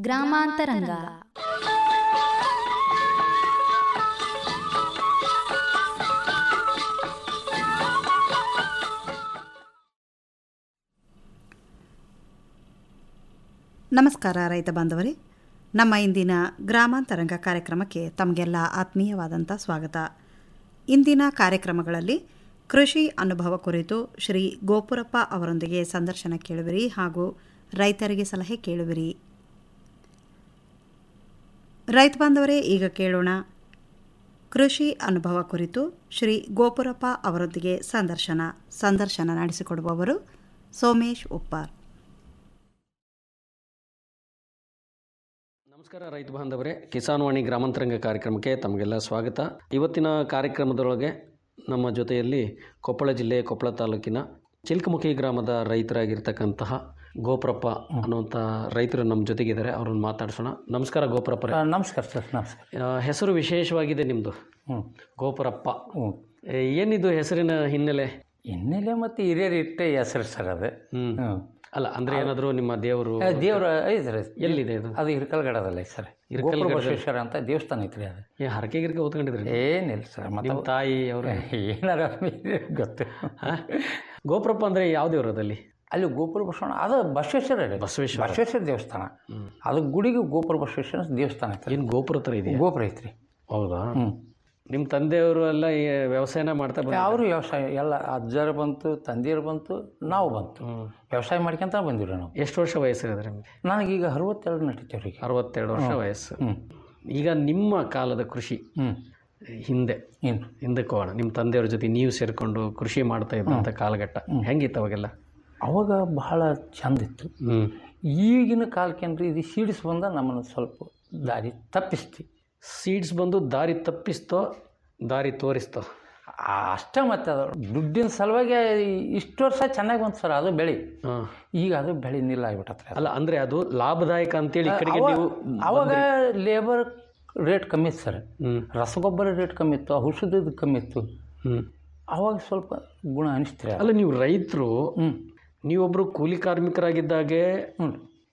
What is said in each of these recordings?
ಗ್ರಾಮಾಂತರಂಗ ನಮಸ್ಕಾರ ರೈತ ಬಾಂಧವರೇ ನಮ್ಮ ಇಂದಿನ ಗ್ರಾಮಾಂತರಂಗ ಕಾರ್ಯಕ್ರಮಕ್ಕೆ ತಮಗೆಲ್ಲ ಆತ್ಮೀಯವಾದಂಥ ಸ್ವಾಗತ ಇಂದಿನ ಕಾರ್ಯಕ್ರಮಗಳಲ್ಲಿ ಕೃಷಿ ಅನುಭವ ಕುರಿತು ಶ್ರೀ ಗೋಪುರಪ್ಪ ಅವರೊಂದಿಗೆ ಸಂದರ್ಶನ ಕೇಳುವಿರಿ ಹಾಗೂ ರೈತರಿಗೆ ಸಲಹೆ ಕೇಳುವಿರಿ ರೈತ ಬಾಂಧವರೇ ಈಗ ಕೇಳೋಣ ಕೃಷಿ ಅನುಭವ ಕುರಿತು ಶ್ರೀ ಗೋಪುರಪ್ಪ ಅವರೊಂದಿಗೆ ಸಂದರ್ಶನ ಸಂದರ್ಶನ ನಡೆಸಿಕೊಡುವವರು ಸೋಮೇಶ್ ಉಪ್ಪಾರ್ ನಮಸ್ಕಾರ ರೈತ ಬಾಂಧವರೇ ಕಿಸಾನ್ ವಾಣಿ ಗ್ರಾಮಾಂತರಂಗ ಕಾರ್ಯಕ್ರಮಕ್ಕೆ ತಮಗೆಲ್ಲ ಸ್ವಾಗತ ಇವತ್ತಿನ ಕಾರ್ಯಕ್ರಮದೊಳಗೆ ನಮ್ಮ ಜೊತೆಯಲ್ಲಿ ಕೊಪ್ಪಳ ಜಿಲ್ಲೆ ಕೊಪ್ಪಳ ತಾಲೂಕಿನ ಚಿಲ್ಕಮುಖಿ ಗ್ರಾಮದ ರೈತರಾಗಿರ್ತಕ್ಕಂತಹ ಗೋಪುರಪ್ಪ ಅನ್ನುವಂಥ ರೈತರು ನಮ್ಮ ಜೊತೆಗಿದ್ದಾರೆ ಅವ್ರನ್ನ ಮಾತಾಡ್ಸೋಣ ನಮಸ್ಕಾರ ಗೋಪುರಪ್ಪ ಆ, ನಮಸ್ಕಾರ ಸರ್ ನಮಸ್ಕಾರ ಹೆಸರು ವಿಶೇಷವಾಗಿದೆ ನಿಮ್ಮದು ಹ್ಞೂ ಗೋಪುರಪ್ಪ ಹ್ಞೂ ಏ, ಏನಿದು ಹೆಸರಿನ ಹಿನ್ನೆಲೆ ಹಿನ್ನೆಲೆ ಮತ್ತು ಹಿರಿಯರು ಇಟ್ಟೆ ಹೆಸರು ಸರ್ ಅದು ಹ್ಞೂ ಹ್ಞೂ ಅಲ್ಲ ಅಂದರೆ ಏನಾದರೂ ನಿಮ್ಮ ದೇವರು ದೇವ್ರ ಐತೆ ರೀ ಎಲ್ಲಿದೆ ಇದು ಅದು ಹಿರಕಲ್ಗಡದಲ್ಲ ಐತೆ ಸರ್ ಗೋಪುರ ಬಸವೇಶ್ವರ ಅಂತ ದೇವಸ್ಥಾನ ಐತ್ರಿ ಅದು ಏ ಹರಕೆ ಗಿರಕೆ ಓದ್ಕೊಂಡಿದ್ರಿ ಏನಿಲ್ಲ ಸರ್ ಮತ್ತೆ ನಿಮ್ಮ ತಾಯಿ ಅವರು ಏನಾರ ಗೊತ್ತು ಗೋಪುರಪ್ಪ ಅಂದರೆ ಯಾವ ದೇವರು ಅದಲ್ಲಿ ಅಲ್ಲಿ ಗೋಪುರ ಬಸವಣ್ಣ ಅದು ಬಸವೇಶ್ವರ ರೀ ಬಸವೇಶ್ವರ ಬಸವೇಶ್ವರ ದೇವಸ್ಥಾನ ಅದು ಗುಡಿಗೆ ಗೋಪುರ ಬಸವೇಶ್ವರ ದೇವಸ್ಥಾನ ಐತ್ರಿ ಏನು ಗೋಪುರ ಥರ ಇದೆಯಾ ಗೋಪುರ ಐತ್ರಿ ಹೌದಾ ಹ್ಞೂ ನಿಮ್ಮ ತಂದೆಯವರು ಎಲ್ಲ ಈ ವ್ಯವಸಾಯನ ಮಾಡ್ತಾ ಬಂದ ಅವರು ವ್ಯವಸಾಯ ಎಲ್ಲ ಅಜ್ಜರು ಬಂತು ತಂದೆಯರು ಬಂತು ನಾವು ಬಂತು ವ್ಯವಸಾಯ ಮಾಡ್ಕೊಂತ ಬಂದಿವ್ರಿ ನಾವು ಎಷ್ಟು ವರ್ಷ ವಯಸ್ಸಿದೆ ನಿಮಗೆ ನನಗೀಗ ಅರವತ್ತೆರಡು ನಡೀತೇವ್ರಿ ಈಗ ಅರವತ್ತೆರಡು ವರ್ಷ ವಯಸ್ಸು ಹ್ಞೂ ಈಗ ನಿಮ್ಮ ಕಾಲದ ಕೃಷಿ ಹ್ಞೂ ಹಿಂದೆ ಏನು ಹಿಂದಕ್ಕೆ ಹೋಗೋಣ ನಿಮ್ಮ ತಂದೆಯವ್ರ ಜೊತೆ ನೀವು ಸೇರಿಕೊಂಡು ಕೃಷಿ ಮಾಡ್ತಾ ಇದ್ದಂಥ ಕಾಲಘಟ್ಟ ಹೆಂಗಿತ್ತು ಅವಾಗೆಲ್ಲ ಅವಾಗ ಬಹಳ ಚಂದ ಇತ್ತು ಹ್ಞೂ ಈಗಿನ ಕಾಲಕ್ಕೇನ್ರಿ ಇದು ಸೀಡ್ಸ್ ಬಂದ ನಮ್ಮನ್ನು ಸ್ವಲ್ಪ ದಾರಿ ತಪ್ಪಿಸ್ತಿ ಸೀಡ್ಸ್ ಬಂದು ದಾರಿ ತಪ್ಪಿಸ್ತೋ ದಾರಿ ತೋರಿಸ್ತೋ ಆ ಅಷ್ಟೇ ಮತ್ತೆ ಅದು ದುಡ್ಡಿನ ಸಲುವಾಗಿ ಇಷ್ಟು ವರ್ಷ ಚೆನ್ನಾಗಿ ಬಂತು ಸರ್ ಅದು ಬೆಳೆ ಹಾಂ ಈಗ ಅದು ಬೆಳೆ ನಿಲ್ಲ ಆಗ್ಬಿಟ್ಟತ್ರಿ ಅದು ಅಲ್ಲ ಅಂದರೆ ಅದು ಲಾಭದಾಯಕ ಅಂತೇಳಿ ಈ ಕಡೆಗೆ ಅವ- ನೀವು ಅವಾಗ ಲೇಬರ್ ರೇಟ್ ಕಮ್ಮಿ ಇತ್ತು ಸರ್ ಹ್ಞೂ ರಸಗೊಬ್ಬರ ರೇಟ್ ಕಮ್ಮಿ ಇತ್ತು ಔಷಧದ ಕಮ್ಮಿ ಇತ್ತು ಹ್ಞೂ ಅವಾಗ ಸ್ವಲ್ಪ ಗುಣ ಅನಿಸ್ತೀರಿ ಅದು ಅಲ್ಲ ನೀವು ರೈತರು ಹ್ಞೂ ನೀವೊಬ್ಬರು ಕೂಲಿ ಕಾರ್ಮಿಕರಾಗಿದ್ದಾಗೆ ಹ್ಞೂ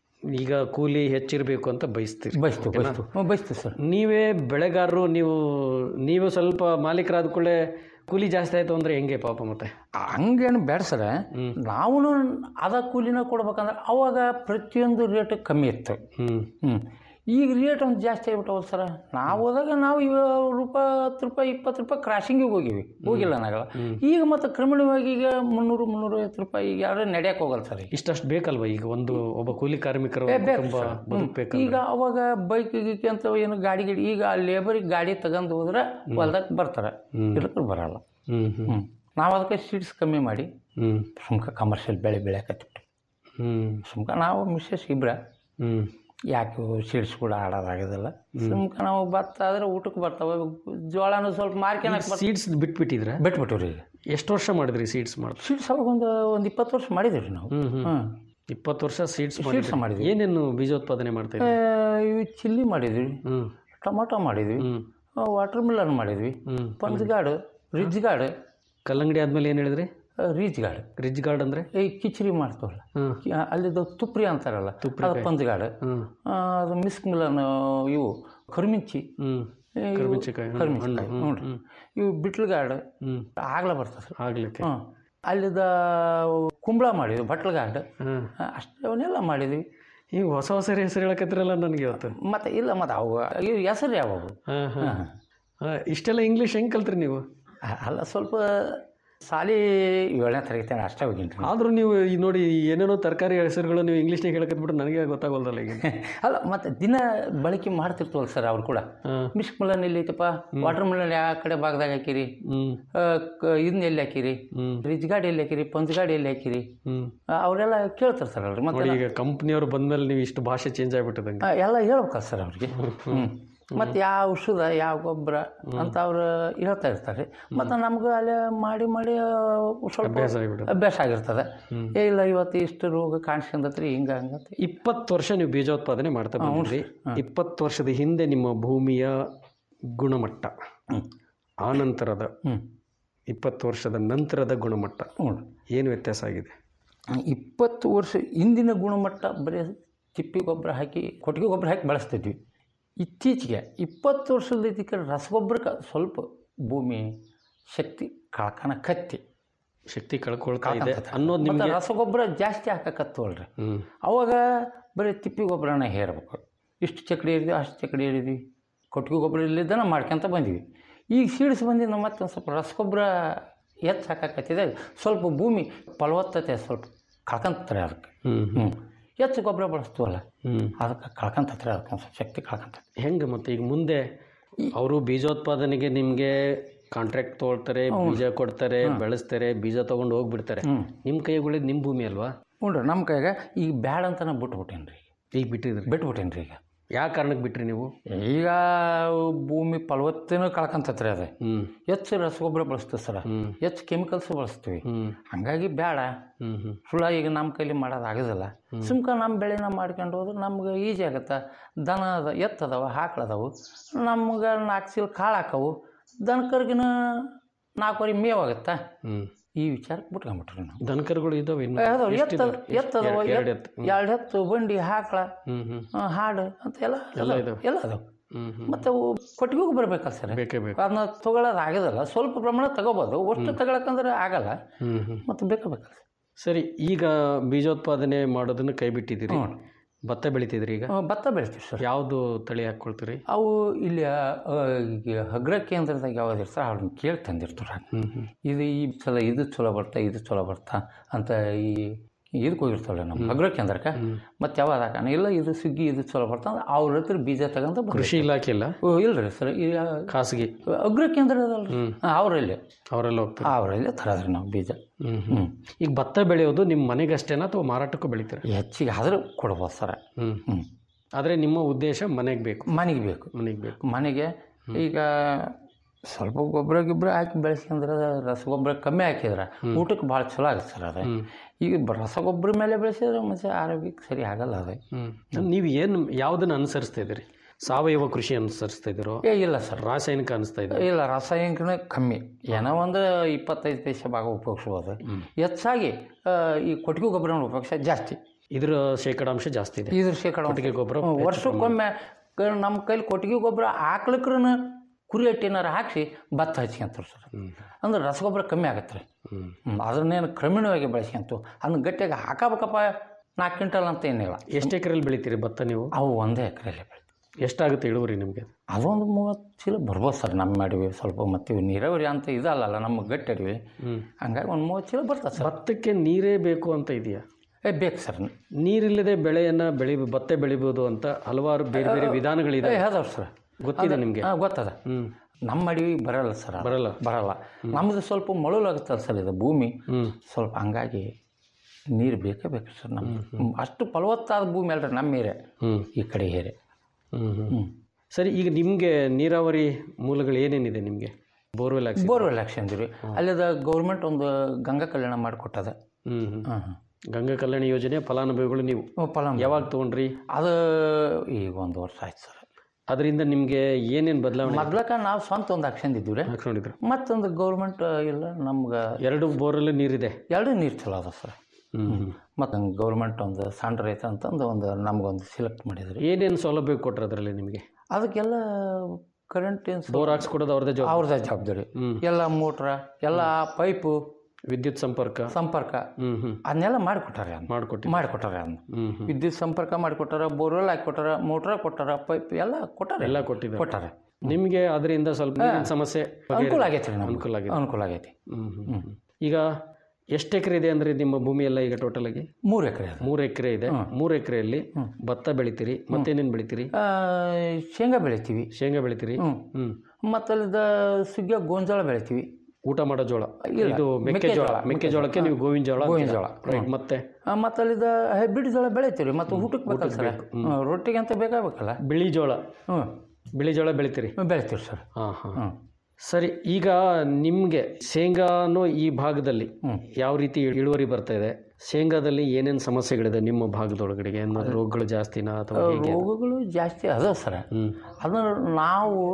ಈಗ ಕೂಲಿ ಹೆಚ್ಚಿರಬೇಕು ಅಂತ ಬಯಸ್ತೀರಿ ಬಯಸ್ತು ಬಯಸ್ತು ಹ್ಞೂ ಬಯಸ್ತು ಸರ್ ನೀವೇ ಬೆಳೆಗಾರರು ನೀವು ನೀವು ಸ್ವಲ್ಪ ಮಾಲೀಕರಾದ ಕೂಡಲೇ ಕೂಲಿ ಜಾಸ್ತಿ ಆಯಿತು ಅಂದರೆ ಹೆಂಗೆ ಪಾಪ ಮತ್ತೆ ಹಂಗೇನು ಬೇಡ ಸರ ನಾವು ಅದ ಕೂಲಿನ ಕೊಡ್ಬೇಕಂದ್ರೆ ಅವಾಗ ಪ್ರತಿಯೊಂದು ರೇಟ್ ಕಮ್ಮಿ ಇತ್ತು ಹ್ಞೂ ಹ್ಞೂ ಈಗ ರೇಟ್ ಒಂದು ಜಾಸ್ತಿ ಆಗ್ಬಿಟ್ಟವಲ್ಲ ಸರ ನಾವು ಹೋದಾಗ ನಾವು ಇವ ರೂಪಾಯಿ ಹತ್ತು ರೂಪಾಯಿ ಇಪ್ಪತ್ತು ರೂಪಾಯಿ ಕ್ರಾಸಿಂಗಿಗೆ ಹೋಗಿವಿ ಹೋಗಿಲ್ಲ ನಾಗಲ್ಲ ಈಗ ಮತ್ತು ಕ್ರಮಣವಾಗಿ ಈಗ ಮುನ್ನೂರು ಮುನ್ನೂರೈವತ್ತು ರೂಪಾಯಿ ಈಗ ಯಾರು ನಡೆಯಕ್ಕೆ ಹೋಗಲ್ಲ ಸರ್ ಈಗ ಇಷ್ಟಷ್ಟು ಬೇಕಲ್ವ ಈಗ ಒಂದು ಒಬ್ಬ ಕೂಲಿ ಕಾರ್ಮಿಕರು ತುಂಬ ಬದುಕಬೇಕು ಈಗ ಅವಾಗ ಬೈಕ್ ಗೀಕ್ ಅಂತ ಏನು ಗಾಡಿ ಗಿಡಿ ಈಗ ಆ ಲೇಬರಿಗೆ ಗಾಡಿ ತಗೊಂಡು ಹೋದ್ರೆ ಹೊಲ್ದಾಗ ಬರ್ತಾರೆ ಇಲ್ಲಕ್ಕೆ ಬರಲ್ಲ ಹ್ಞೂ ಹ್ಞೂ ಹ್ಞೂ ನಾವು ಅದಕ್ಕೆ ಸೀಡ್ಸ್ ಕಮ್ಮಿ ಮಾಡಿ ಹ್ಞೂ ಸುಮ್ಕ ಕಮರ್ಷಿಯಲ್ ಬೆಳೆ ಬೆಳೆಯಕತ್ತಿಟ್ಟು ಹ್ಞೂ ಸುಮ್ಕ ನಾವು ಮಿಸ್ಸಸ್ ಇಬ್ರ ಹ್ಞೂ ಯಾಕೆ ಸೀಡ್ಸ್ ಕೂಡ ಆಡೋದಾಗೋದಿಲ್ಲ ಸುಮ್ಕ ನಾವು ಭತ್ತ ಆದರೆ ಊಟಕ್ಕೆ ಬರ್ತಾವೆ ಜೋಳನೂ ಸ್ವಲ್ಪ ಮಾರ್ಕೆನಕ್ಕೆ ಬರ್ತಾವೆ ಸೀಡ್ಸ್ ಬಿಟ್ಬಿಟ್ಟಿದ್ರೆ ಬಿಟ್ಬಿಟ್ಟಿವ್ರಿ ಈಗ ಎಷ್ಟು ವರ್ಷ ಮಾಡಿದ್ರಿ ಸೀಡ್ಸ್ ಮಾಡ್ತಾ ಸೀಡ್ಸ್ ಅವಾಗ ಒಂದು ಒಂದು ಇಪ್ಪತ್ತು ವರ್ಷ ಮಾಡಿದ್ದೀವಿ ರೀ ನಾವು ಹ್ಞೂ ಹ್ಞೂ ಹಾಂ ಇಪ್ಪತ್ತು ವರ್ಷ ಸೀಡ್ಸ್ ಸೀಡ್ಸ್ ಮಾಡಿದ್ರಿ ಮಾಡಿದ್ವಿ ಏನೇನು ಬೀಜೋತ್ಪಾದನೆ ಮಾಡ್ತಾ ಇದ್ರಿ ಇವು ಚಿಲ್ಲಿ ಮಾಡಿದ್ವಿ ಹ್ಞೂ ಟೊಮೊಟೊ ಮಾಡಿದ್ವಿ ಹ್ಞೂ ವಾಟರ್ ಮಿಲನ್ ಮಾಡಿದ್ವಿ ಹ್ಞೂ ಪಂಚ್ಗಾಡು ರಿಜ್ ಗಾಡು ಕಲ್ಲಂಗಡಿ ಆದಮೇಲೆ ಏನು ಹೇಳಿದ್ರಿ ರೀಚ್ ಗಾಡು ರಿಜ್ ಗಾರ್ಡ್ ಅಂದರೆ ಈ ಕಿಚಡಿ ಮಾಡ್ತಾವಲ್ಲ ಹ್ಞೂ ಕಿ- ಅಲ್ಲಿದ್ದು ತುಪ್ರಿ ಅಂತಾರಲ್ಲ ಅದು ಪಂಚ್ಗಾಡು ಹ್ಞೂ ಆ, ಅದು ಮಿಸ್ಕ್ ಮಿಲನ್ ಇವು ಕರಿಮಿಂಚಿ ಹ್ಞೂ ಇವು ಕರ್ಮಿಂಚಿಕಾಯಿ ಹಣ್ಣು, ಕರ್ಮಿಂಚಿಕಾಯಿ ಹಣ್ಣು, ನೋಡ್ರಿ ಇವು ಬಿಟ್ಲುಗಾಡು ಹ್ಞೂ ಆಗ್ಲೇ ಬರ್ತದೆ ಸರ್ ಆಗ್ಲಿಕ್ಕೆ ಹ್ಞೂ ಅಲ್ಲಿದ ಕುಂಬಳ ಮಾಡಿದ್ವಿ ಬಟ್ಲಗಾಡು ಹಾಂ ಅಷ್ಟೇ ಅವನ್ನೆಲ್ಲ ಮಾಡಿದ್ವಿ ಈಗ ಹೊಸ ಹೊಸ ಹೆಸರು ಹೇಳಕತ್ತಿರಲ್ಲ ನನಗೆ ಇವತ್ತು ಮತ್ತು ಇಲ್ಲ ಮತ್ತು ಅವು ಇವು ಹೆಸರು ಯಾವಾಗ ಹಾಂ ಹಾಂ ಹಾಂ ಇಷ್ಟೆಲ್ಲ ಇಂಗ್ಲೀಷ್ ಹೆಂಗೆ ಕಲ್ತ್ರಿ ನೀವು ಅಲ್ಲ ಸ್ವಲ್ಪ ಸಾಲಿ ಏಳನೇ ತರಗತಿ ಅಷ್ಟೇ ಹೋಗಿನಿ ರೀ ಆದರೂ ನೀವು ಈ ನೋಡಿ ಏನೇನೋ ತರಕಾರಿ ಹೆಸರುಗಳು ನೀವು ಇಂಗ್ಲೀಷ್ನಾಗ ಹೇಳಕತ್ಬಿಟ್ಟು ನನಗೆ ಗೊತ್ತಾಗೋಲ್ದಲ್ಲ ಈಗ ಅಲ್ಲ ಮತ್ತು ದಿನ ಬಳಕೆ ಮಾಡ್ತಿರ್ತವಲ್ಲ ಸರ್ ಅವ್ರು ಕೂಡ ಹಾಂ ಮಿಸ್ಕ್ ಮಿಲನ್ ಎಲ್ಲಿ ಐತಪ್ಪ ವಾಟರ್ ಮಿಲನ್ ಯಾವ ಕಡೆ ಭಾಗದಾಗ ಹಾಕಿರಿ ಹ್ಞೂ ಇದನ್ನ ಎಲ್ಲಿ ಹಾಕಿರಿ ಹ್ಞೂ ರಿಜ್ ಗಾಡಿ ಎಲ್ಲಿ ಹಾಕಿರಿ ಪಂಚ್ ಗಾಡಿ ಎಲ್ಲಿ ಹಾಕಿರಿ ಹ್ಞೂ ಆ, ಅವರೆಲ್ಲ ಕೇಳ್ತಾರೆ ಸರ್ ಅವ್ರಿಗೆ ಮತ್ತೆ ನೋಡಿ ಈಗ ಕಂಪ್ನಿಯವರು ಬಂದಮೇಲೆ ನೀವು ಇಷ್ಟು ಭಾಷೆ ಚೇಂಜ್ ಆಗಿಬಿಟ್ಟದಂಗೆ ಆ, ಎಲ್ಲ ಹೇಳ್ಬೇಕಲ್ಲ ಸರ್ ಅವ್ರಿಗೆ ಹ್ಞೂ ಮತ್ತು ಯಾವ ಔಷಧ ಯಾವ ಗೊಬ್ಬರ ಅಂತ ಅವ್ರು ಹೇಳ್ತಾ ಇರ್ತಾರೆ ಮತ್ತು ನಮ್ಗೆ ಅಲ್ಲೇ ಮಾಡಿ ಮಾಡಿ ಆ, ಸ್ವಲ್ಪ ಅಭ್ಯಾಸ ಆಗಿಬಿಟ್ಟದೆ ಅಭ್ಯಾಸ ಆಗಿರ್ತದೆ ಏ ಇಲ್ಲ ಇವತ್ತು ಇಷ್ಟು ರೋಗ ಕಾಣಿಸ್ಕೊಂಡತ್ರಿ ಹಿಂಗೆ ಹಂಗತ್ತೆ ಇಪ್ಪತ್ತು ವರ್ಷ ನೀವು ಬೀಜೋತ್ಪಾದನೆ ಮಾಡ್ತಾ ಬಂದಿದ್ರಿ ಇಪ್ಪತ್ತು ವರ್ಷದ ಹಿಂದೆ ನಿಮ್ಮ ಭೂಮಿಯ ಗುಣಮಟ್ಟ ಆ ನಂತರದ ಹ್ಞೂ ಇಪ್ಪತ್ತು ವರ್ಷದ ನಂತರದ ಗುಣಮಟ್ಟ ಹ್ಞೂ ಏನು ವ್ಯತ್ಯಾಸ ಆಗಿದೆ ಇಪ್ಪತ್ತು ವರ್ಷ ಹಿಂದಿನ ಗುಣಮಟ್ಟ ಬರೀ ತಿಪ್ಪಿ ಗೊಬ್ಬರ ಹಾಕಿ ಕೊಟ್ಟಿಗೆ ಗೊಬ್ಬರ ಹಾಕಿ ಬೆಳೆಸ್ತಿದ್ವಿ ಇತ್ತೀಚೆಗೆ ಇಪ್ಪತ್ತು ವರ್ಷದ ಇದಕ್ಕೆ ರಸಗೊಬ್ಬರಕ್ಕೆ ಸ್ವಲ್ಪ ಭೂಮಿ ಶಕ್ತಿ ಕಳ್ಕಣಕತ್ತಿ ಶಕ್ತಿ ಕಳ್ಕೊಳ್ತಾ ಇದೆ ಅನ್ನೋದು ಮತ್ತು ನಿಮಗೆ ರಸಗೊಬ್ಬರ ಜಾಸ್ತಿ ಹಾಕಕತ್ತವಲ್ರಿ ಹ್ಮ್ ಅವಾಗ ಬರೀ ತಿಪ್ಪಿ ಗೊಬ್ಬರನ ಹೇರ್ಬೇಕು ಇಷ್ಟು ಚಕಡಿ ಏರಿದ್ವಿ ಅಷ್ಟು ಚಕಡಿ ಏರಿದ್ವಿ ಕೊಟ್ಟಿಗೆ ಗೊಬ್ಬರ ಇಲ್ಲಿದ್ದನ ಮಾಡ್ಕೊಂತ ಬಂದ್ವಿ ಈಗ ಸೀಡ್ಸ್ ಬಂದಿದ್ದು ಮತ್ತೆ ಒಂದು ಸ್ವಲ್ಪ ರಸಗೊಬ್ಬರ ಹೆಚ್ಚು ಹಾಕಕತ್ತಿದೆ ಸ್ವಲ್ಪ ಭೂಮಿ ಫಲವತ್ತತೆ ಸ್ವಲ್ಪ ಕಳ್ಕೊಂತಾರೆ ಅದಕ್ಕೆ ಹ್ಮ್ ಹ್ಞೂ ಹೆಚ್ಚು ಗೊಬ್ಬರ ಬಳಸ್ತೀವಲ್ಲ ಹ್ಮ್ ಅದಕ್ಕೆ ಕಳ್ಕೊಂತತ್ರೆ ಅದಕ್ಕೆ ಒಂದು ಸ್ವಲ್ಪ ಶಕ್ತಿ ಕಳ್ಕೊಂತೈತೆ ಹೆಂಗೆ ಮತ್ತೆ ಈಗ ಮುಂದೆ ಅವರು ಬೀಜೋತ್ಪಾದನೆಗೆ ನಿಮಗೆ ಕಾಂಟ್ರಾಕ್ಟ್ ತೊಗೊಳ್ತಾರೆ ಬೀಜ ಕೊಡ್ತಾರೆ ಬೆಳೆಸ್ತಾರೆ ಬೀಜ ತೊಗೊಂಡು ಹೋಗ್ಬಿಡ್ತಾರೆ ಹ್ಞೂ ನಿಮ್ಮ ಕೈಗಳಿದ್ದು ನಿಮ್ಮ ಭೂಮಿ ಅಲ್ವಾ ಹ್ಞೂ ರೀ ನಮ್ಮ ಕೈಗೆ ಈಗ ಬ್ಯಾಡ ಅಂತ ನಾನು ಬಿಟ್ಬಿಟ್ಟೇನಿ ರೀ ಈಗ ಬಿಟ್ಟಿದ್ರಿ ಬಿಟ್ಬಿಟ್ಟೇನಿ ರೀ ಈಗ ಯಾವ ಕಾರಣಕ್ಕೆ ಬಿಟ್ರಿ ನೀವು ಈಗ ಭೂಮಿ ಫಲವತ್ತನೂ ಕಳ್ಕೊಂತತ್ರಿ ಅದು ಹ್ಮ್ ಹೆಚ್ಚು ರಸಗೊಬ್ಬರ ಬಳಸ್ತೀವಿ ಸರ ಹ್ಮ್ ಹೆಚ್ಚು ಕೆಮಿಕಲ್ಸ್ ಬಳಸ್ತೀವಿ ಹ್ಮ್ ಹಂಗಾಗಿ ಬೇಡ ಹ್ಮ್ ಹ್ಮ್ ಸುಳ್ಳ ಈಗ ನಮ್ಮ ಕೈಲಿ ಮಾಡೋದು ಆಗೋದಿಲ್ಲ ಸುಮ್ಕ ನಮ್ಮ ಬೆಳೆನ ಮಾಡ್ಕೊಂಡು ಹೋದ್ರೆ ನಮ್ಗೆ ಈಜಿ ಆಗತ್ತೆ ದನ ಅದ ಎತ್ತದವ ಹಾಕ್ಳದವು ನಮ್ಗೆ ನಾಲ್ಕು ಚೀಲ ಕಾಳು ಹಾಕವು ದನಕರ್ಗಿನ ನಾಲ್ಕುವರೆ ಮೇವಾಗತ್ತಾ ಹ್ಮ್ ಈ ವಿಚಾರಕ್ಕೆ ಬಿಟ್ಕೊಂಬಿಟ್ರಿ ನಾವು ದನಕರುಗಳು ಇದಾವೆ ಇನ್ನು ಅದಾವ ಎಷ್ಟಿದಾವೆ? ಎತ್ತದ ಎತ್ತದವ ಎರಡ್- ಎರಡ್ ಎತ್ತು. ಎರಡು ಎತ್ತು ಬಂಡಿ ಹಾಕ್ಳ ಹ್ಮ್ ಹ್ಮ್ ಆ, ಹಾಡು ಅಂತ ಎಲ್ಲ ಎಲ್ಲ ಅದಾವ. ಇದಾವೆ. ಎಲ್ಲ ಅದಾವ ಹ್ಮ್ ಹ್ಮ್ ಮತ್ತು ಅವು ಕೊಟ್ಟಿಗೆಗೂ ಬರ್ಬೇಕಲ್ಲ ಸರ್ ಬೇಕೇ ಬೇಕು ಅದನ್ನ ತಗೊಳ್ಳೋದು ಆಗೋದಿಲ್ಲ ಸ್ವಲ್ಪ ಪ್ರಮಾಣ ತಗೋಬೋದು ಅಷ್ಟು ತಗೊಳಕಂದ್ರೆ ಆಗಲ್ಲ ಹ್ಮ್ ಹ್ಮ್ ಮತ್ತು ಬೇಕೇ ಬೇಕಲ್ಲ ಸರಿ ಈಗ ಬೀಜೋತ್ಪಾದನೆ ಮಾಡೋದನ್ನ ಕೈ ಬಿಟ್ಟಿದ್ದೀರಿ ಭತ್ತ ಬೆಳಿತಿದ್ರಿ ಈಗ ಆ, ಭತ್ತ ಬೆಳಿತೀವಿ ಸರ್ ಯಾವುದು ತಳಿ ಹಾಕ್ಕೊಳ್ತೀರಿ ಅವು ಇಲ್ಲಿ ಆ, ಈಗ ಅಗ್ರ ಕೇಂದ್ರದಾಗ ಯಾವ್ದು ಇರ್ತಾರೆ ಅವ್ರನ್ನ ಕೇಳಿ ತಂದಿರ್ತಾರೆ ಹ್ಮ್ ಹ್ಮ್ ಇದು ಈ ಸಲ ಇದು ಚಲೋ ಬರ್ತಾ ಇದು ಚಲೋ ಬರ್ತಾ ಅಂತ ಈ ಇದಕ್ಕೆ ಹೋಗಿರ್ತಾವಲ್ಲ ನಮ್ಮ ಅಗ್ರ ಕೇಂದ್ರಕ್ಕೆ ಮತ್ತೆ ಯಾವಾಗ ಹಾಕೋಣ ಇಲ್ಲ ಇದು ಸುಗ್ಗಿ ಇದು ಚಲೋ ಬರ್ತಾ ಅಂದ್ರೆ ಅವ್ರ ಹತ್ರ ಬೀಜ ತಗೊಂತ ಬಂದು ಕೃಷಿ ಇಲಾಖೆ ಇಲ್ಲ ಇಲ್ರಿ ಸರ್ ಈ ಖಾಸಗಿ ಅಗ್ರ ಕೇಂದ್ರ ಅದಲ್ರಿ ಹಾಂ, ಅವರಲ್ಲಿ ಅವರೆಲ್ಲ ಹೋಗ್ತಾರೆ ಅವರಲ್ಲಿ ತರೋದ್ರಿ ನಾವು ಬೀಜ ಹ್ಮ್ ಹ್ಮ್ ಈಗ ಭತ್ತ ಬೆಳೆಯೋದು ನಿಮ್ಮ ಮನೆಗಷ್ಟೇನಾ ಅಥವಾ ಮಾರಾಟಕ್ಕೂ ಬೆಳಿತೀರ ಹೆಚ್ಚಿಗೆ ಆದರೂ ಕೊಡ್ಬೋದು ಸರ್ ಹ್ಮ್ ಹ್ಞೂ ಆದರೆ ನಿಮ್ಮ ಉದ್ದೇಶ ಮನೆಗೆ ಬೇಕು ಮನೆಗೆ ಬೇಕು ಮನೆಗೆ ಬೇಕು ಮನೆಗೆ ಈಗ ಸ್ವಲ್ಪ ಗೊಬ್ಬರ ಗಿಬ್ಬರ ಹಾಕಿ ಬೆಳೆಸ್ಕೊಂಡ್ರೆ ರಸಗೊಬ್ಬರ ಕಮ್ಮಿ ಹಾಕಿದ್ರೆ ಊಟಕ್ಕೆ ಭಾಳ ಚಲೋ ಆಗುತ್ತೆ ಸರ್ ಅದು ಈಗ ಬ- ರಸಗೊಬ್ಬರ ಮೇಲೆ ಬೆಳೆಸಿದ್ರೆ ಮತ್ತೆ ಆರೋಗ್ಯಕ್ಕೆ ಸರಿ ಆಗಲ್ಲ ಅದು ಹ್ಮ್ ನೀವು ಏನು ಯಾವುದನ್ನ ಅನುಸರಿಸ್ತಾ ಇದ್ದೀರಿ ಸಾವಯವ ಕೃಷಿ ಅನುಸರಿಸ್ತಾ ಇದ್ದೀರೋ ಏ ಇಲ್ಲ ಸರ್ ರಾಸಾಯನಿಕ ಅನಿಸ್ತಾ ಇದೆ ಇಲ್ಲ ರಾಸಾಯನಿಕನೇ ಕಮ್ಮಿ ಏನೋ ಒಂದು ಇಪ್ಪತ್ತೈದು ಪೈಸೆ ಭಾಗ ಉಪಯೋಗಿಸ್ಬೋದು ಹೆಚ್ಚಾಗಿ ಆ, ಈ ಕೊಟ್ಟಿಗೆ ಗೊಬ್ಬರನ ಉಪಯೋಗಿಸ ಜಾಸ್ತಿ ಇದ್ರ ಶೇಕಡಾಂಶ ಜಾಸ್ತಿ ಇದೆ ಇದ್ರ ಶೇಕಡ ಕೊಟ್ಟಿಗೆ ಗೊಬ್ಬರ ಹ್ಮ್, ವರ್ಷಕ್ಕೊಮ್ಮೆ ಕ- ನಮ್ಮ ಕೈಲಿ ಕೊಟ್ಟಿಗೆ ಗೊಬ್ಬರ ಹಾಕ್ಲಿಕ್ರನ ಕುರಿ ಹಟ್ಟಿನಾರ ಹಾಕಿಸಿ ಭತ್ತ ಹಚ್ಕೊಂತಾರೆ ಸರ್ ಅಂದ್ರೆ ರಸಗೊಬ್ಬರ ಕಮ್ಮಿ ಆಗತ್ತೆ ರೀ ಹ್ಮ್ ಹ್ಮ್, ಅದನ್ನೇನು ಕ್ರಮೇಣವಾಗಿ ಬೆಳೆಸ್ಕೊಂತು ಅದನ್ನ ಗಟ್ಟಿಯಾಗಿ ಹಾಕಬೇಕಪ್ಪ ನಾಲ್ಕು ಕ್ವಿಂಟಲ್ ಅಂತ ಏನಿಲ್ಲ ಎಷ್ಟು ಎಕರೆಯಲ್ಲಿ ಬೆಳಿತೀರಿ ಭತ್ತ ನೀವು ಅವು ಒಂದೇ ಎಕರೆಯಲ್ಲಿ ಬೆಳೆ ಎಷ್ಟಾಗುತ್ತೆ ಇಳುವರಿ ನಿಮಗೆ ಅದೊಂದು ಮೂವತ್ತು ಚೀಲ ಬರ್ಬೋದು ಸರ್ ನಮ್ಮ ಮಾಡಿವಿ ಸ್ವಲ್ಪ ಮತ್ತೆ ಇವು ನೀರಾವರಿ ಅಂತ ಇದಲ್ಲಲ್ಲ ನಮ್ಮ ಗಟ್ಟಿ ಅಡಿವಿ ಹ್ಮ್ ಹಂಗಾಗಿ ಒಂದು ಮೂವತ್ತು ಚೀಲ ಬರ್ತದೆ ಸರ್ ಭತ್ತಕ್ಕೆ ನೀರೇ ಬೇಕು ಅಂತ ಇದೆಯಾ ಏ ಬೇಕು ಸರ್ ನೀರಿಲ್ಲದೆ ಬೆಳೆಯನ್ನ ಬೆಳಿ ಭತ್ತ ಬೆಳಿಬೋದು ಅಂತ ಹಲವಾರು ಬೇರೆ ಬೇರೆ ವಿಧಾನಗಳಿದೆ ಏ ಹೌದವ್ರು ಸರ್ ಗೊತ್ತಿದೆ ನಿಮಗೆ ಹಾಂ ಗೊತ್ತದ ಹ್ಮ್ ನಮ್ಮ ಅಡಿವಿ ಬರಲ್ಲ ಸರ್ ಅದು. ಬರಲ್ಲ ಬರಲ್ಲ ನಮ್ಮದು ಸ್ವಲ್ಪ ಮಳುಲಾಗುತ್ತಲ್ಲ ಸರ್ ಇದು ಭೂಮಿ ಹ್ಮ್ ಸ್ವಲ್ಪ ಹಂಗಾಗಿ ನೀರು ಬೇಕೇ ಬೇಕು ಸರ್ ನಮ್ಗೆ ಅಷ್ಟು ಫಲವತ್ತಾದ ಭೂಮಿ ಅಲ್ರಿ ನಮ್ಮ ಏರೆ ಹ್ಮ್ ಈ ಕಡೆ ಏರೆ ಹ್ಮ್ ಹ್ಮ್ ಹ್ಞೂ ಸರಿ ಈಗ ನಿಮಗೆ ನೀರಾವರಿ ಮೂಲಗಳು ಏನೇನಿದೆ ನಿಮಗೆ ಬೋರ್ವೆಲ್ ಹಾಕ್ಸಿ ಬೋರ್ವೆಲ್ ಹಾಕ್ಸಿದ್ರಿ ಅಲ್ಲದ ಗೌರ್ಮೆಂಟ್ ಒಂದು ಗಂಗಾ ಕಲ್ಯಾಣ ಮಾಡಿಕೊಟ್ಟದ ಹ್ಮ್ ಹ್ಮ್ ಹಾಂ ಹಾಂ ಗಂಗಾ ಕಲ್ಯಾಣ ಯೋಜನೆ ಫಲಾನುಭವಿಗಳು ನೀವು ಫಲ ಯಾವಾಗ ತೊಗೊಂಡ್ರಿ ಅದು ಈಗ ಒಂದು ವರ್ಷ ಆಯ್ತು ಸರ್ ಅದರಿಂದ ನಿಮಗೆ ಏನೇನು ಬದಲಾವಣೆ ಮೊದ್ಲಕ ನಾವು ಸ್ವಂತ ಒಂದು ಹಾಕ್ಸಿದ್ವಿ ರೀ ಹಾಕ್ಕೊಂಡಿದ್ರು ಮತ್ತೊಂದು ಗೌರ್ಮೆಂಟ್ ಇಲ್ಲ ನಮ್ಗೆ ಎರಡು ಬೋರಲ್ಲಿ ನೀರಿದೆ ಎರಡೂ ನೀರು ಚಲೋ ಅದ ಸರ್ ಹ್ಮ್ ಹ್ಮ್ ಮತ್ತು ಗೌರ್ಮೆಂಟ್ ಒಂದು ಸಣ್ಣ ರೈತ ಅಂತಂದು ಒಂದು ನಮ್ಗೊಂದು ಸಿಲೆಕ್ಟ್ ಮಾಡಿದ್ರಿ ಏನೇನು ಸೌಲಭ್ಯ ಕೊಟ್ರು ಅದರಲ್ಲಿ ನಿಮಗೆ ಅದಕ್ಕೆಲ್ಲ ಕರೆಂಟ್ ಏನು ಬೋರ್ ಹಾಕ್ಸ್ಕೊಡೋದು ಅವ್ರದ್ದೇ ಜವಾಬ್ದಾರಿ ಅವ್ರದ್ದೇ ಜವಾಬ್ದಾರಿ ಹ್ಮ್. ಎಲ್ಲ ಮೋಟ್ರ ಎಲ್ಲ ಪೈಪು ವಿದ್ಯುತ್ ಸಂಪರ್ಕ ಸಂಪರ್ಕ ಹ್ಮ್ ಹ್ಮ್ ಅದನ್ನೆಲ್ಲ ಮಾಡಿಕೊಟ್ಟಾರೆ ಅದನ್ನ ಮಾಡಿಕೊಟ್ಟಿ ಮಾಡಿಕೊಟ್ಟಾರೆ ಅದನ್ನ ಹ್ಮ್ ಹ್ಮ್ ವಿದ್ಯುತ್ ಸಂಪರ್ಕ ಮಾಡಿಕೊಟ್ಟಾರ ಬೋರ್ವೆಲ್ ಹಾಕಿಕೊಟ್ಟಾರ ಮೋಟ್ರ ಕೊಟ್ಟಾರ ಪೈಪ್ ಎಲ್ಲ ಕೊಟ್ಟಾರೆ ಎಲ್ಲ ಕೊಟ್ಟಿದ್ದಾರೆ ಕೊಟ್ಟಾರೆ ನಿಮಗೆ ಅದರಿಂದ ಸ್ವಲ್ಪ ನೀರಿನ ಸಮಸ್ಯೆ ಅನುಕೂಲ ಆಗೈತೆ ರೀ ನಮ್ಗೆ ಅನುಕೂಲ ಆಗಿದೆ ಅನುಕೂಲ ಆಗೈತಿ ಹ್ಮ್ ಹ್ಮ್ ಹ್ಮ್. ಈಗ ಎಷ್ಟು ಎಕರೆ ಇದೆ ಅಂದ್ರೆ ನಿಮ್ಮ ಭೂಮಿ ಎಲ್ಲ ಈಗ ಟೋಟಲ್ ಆಗಿ ಮೂರು ಎಕರೆ ಅದು ಮೂರು ಎಕರೆ ಇದೆ ಮೂರು ಎಕರೆಯಲ್ಲಿ ಭತ್ತ ಬೆಳಿತೀರಿ ಮತ್ತೇನೇನು ಬೆಳಿತೀರಿ ಆ, ಶೇಂಗಾ ಬೆಳಿತೀವಿ ಶೇಂಗಾ ಬೆಳಿತೀರಿ ಹ್ಞೂ ಹ್ಮ್ ಮತ್ತು ಅಲ್ಲಿದ್ದ ಸುಗ್ಗಿಯ ಗೋಂಜಾಳ ಬೆಳಿತೀವಿ ಊಟ ಮಾಡೋ ಜೋಳ ಇಲ್ಲ, ಇದು ಮೆಕ್ಕೆಜೋಳ ಮೆಕ್ಕೆಜೋಳಕ್ಕೆ ನೀವು ಗೋವಿನ ಜೋಳ ಗೋವಿನ ಜೋಳ. ರೈಟ್ ಮತ್ತೆ ಮತ್ತು ಅಲ್ಲಿದ್ದ ಹೈಬ್ರಿಡ್ ಜೋಳ ಬೆಳಿತೀವಿ ರೀ ಮತ್ತು ಊಟಕ್ಕೆ ಬೇಕಲ್ಲ ಸರ್ ಹ್ಞೂ ರೊಟ್ಟಿಗೆ ಅಂತ ಬೇಕಾಗಬೇಕಲ್ಲ ಬಿಳಿ ಜೋಳ ಹ್ಞೂ ಬಿಳಿ ಜೋಳ ಬೆಳಿತೀರಿ ಬೆಳಿತೀವಿ ಸರ್ ಹಾಂ ಹಾಂ ಹ್ಞೂ ಸರಿ ಈಗ ನಿಮಗೆ ಶೇಂಗಾನು ಈ ಭಾಗದಲ್ಲಿ ಹ್ಮ್. ಯಾವ ರೀತಿ ಇಳುವರಿ ಬರ್ತಾ ಇದೆ ಶೇಂಗಾದಲ್ಲಿ ಏನೇನು ಸಮಸ್ಯೆಗಳಿದೆ ನಿಮ್ಮ ಭಾಗದೊಳಗಡೆಗೆ ಏನಾದ್ರು ರೋಗಗಳು ಜಾಸ್ತಿನಾ ಅಥವಾ ಹೇಗೆ ರೋಗಗಳು ಜಾಸ್ತಿ ಅದಾವ ಸರ್ ಹ್ಮ್ ಅದನ್ನು ನಾವು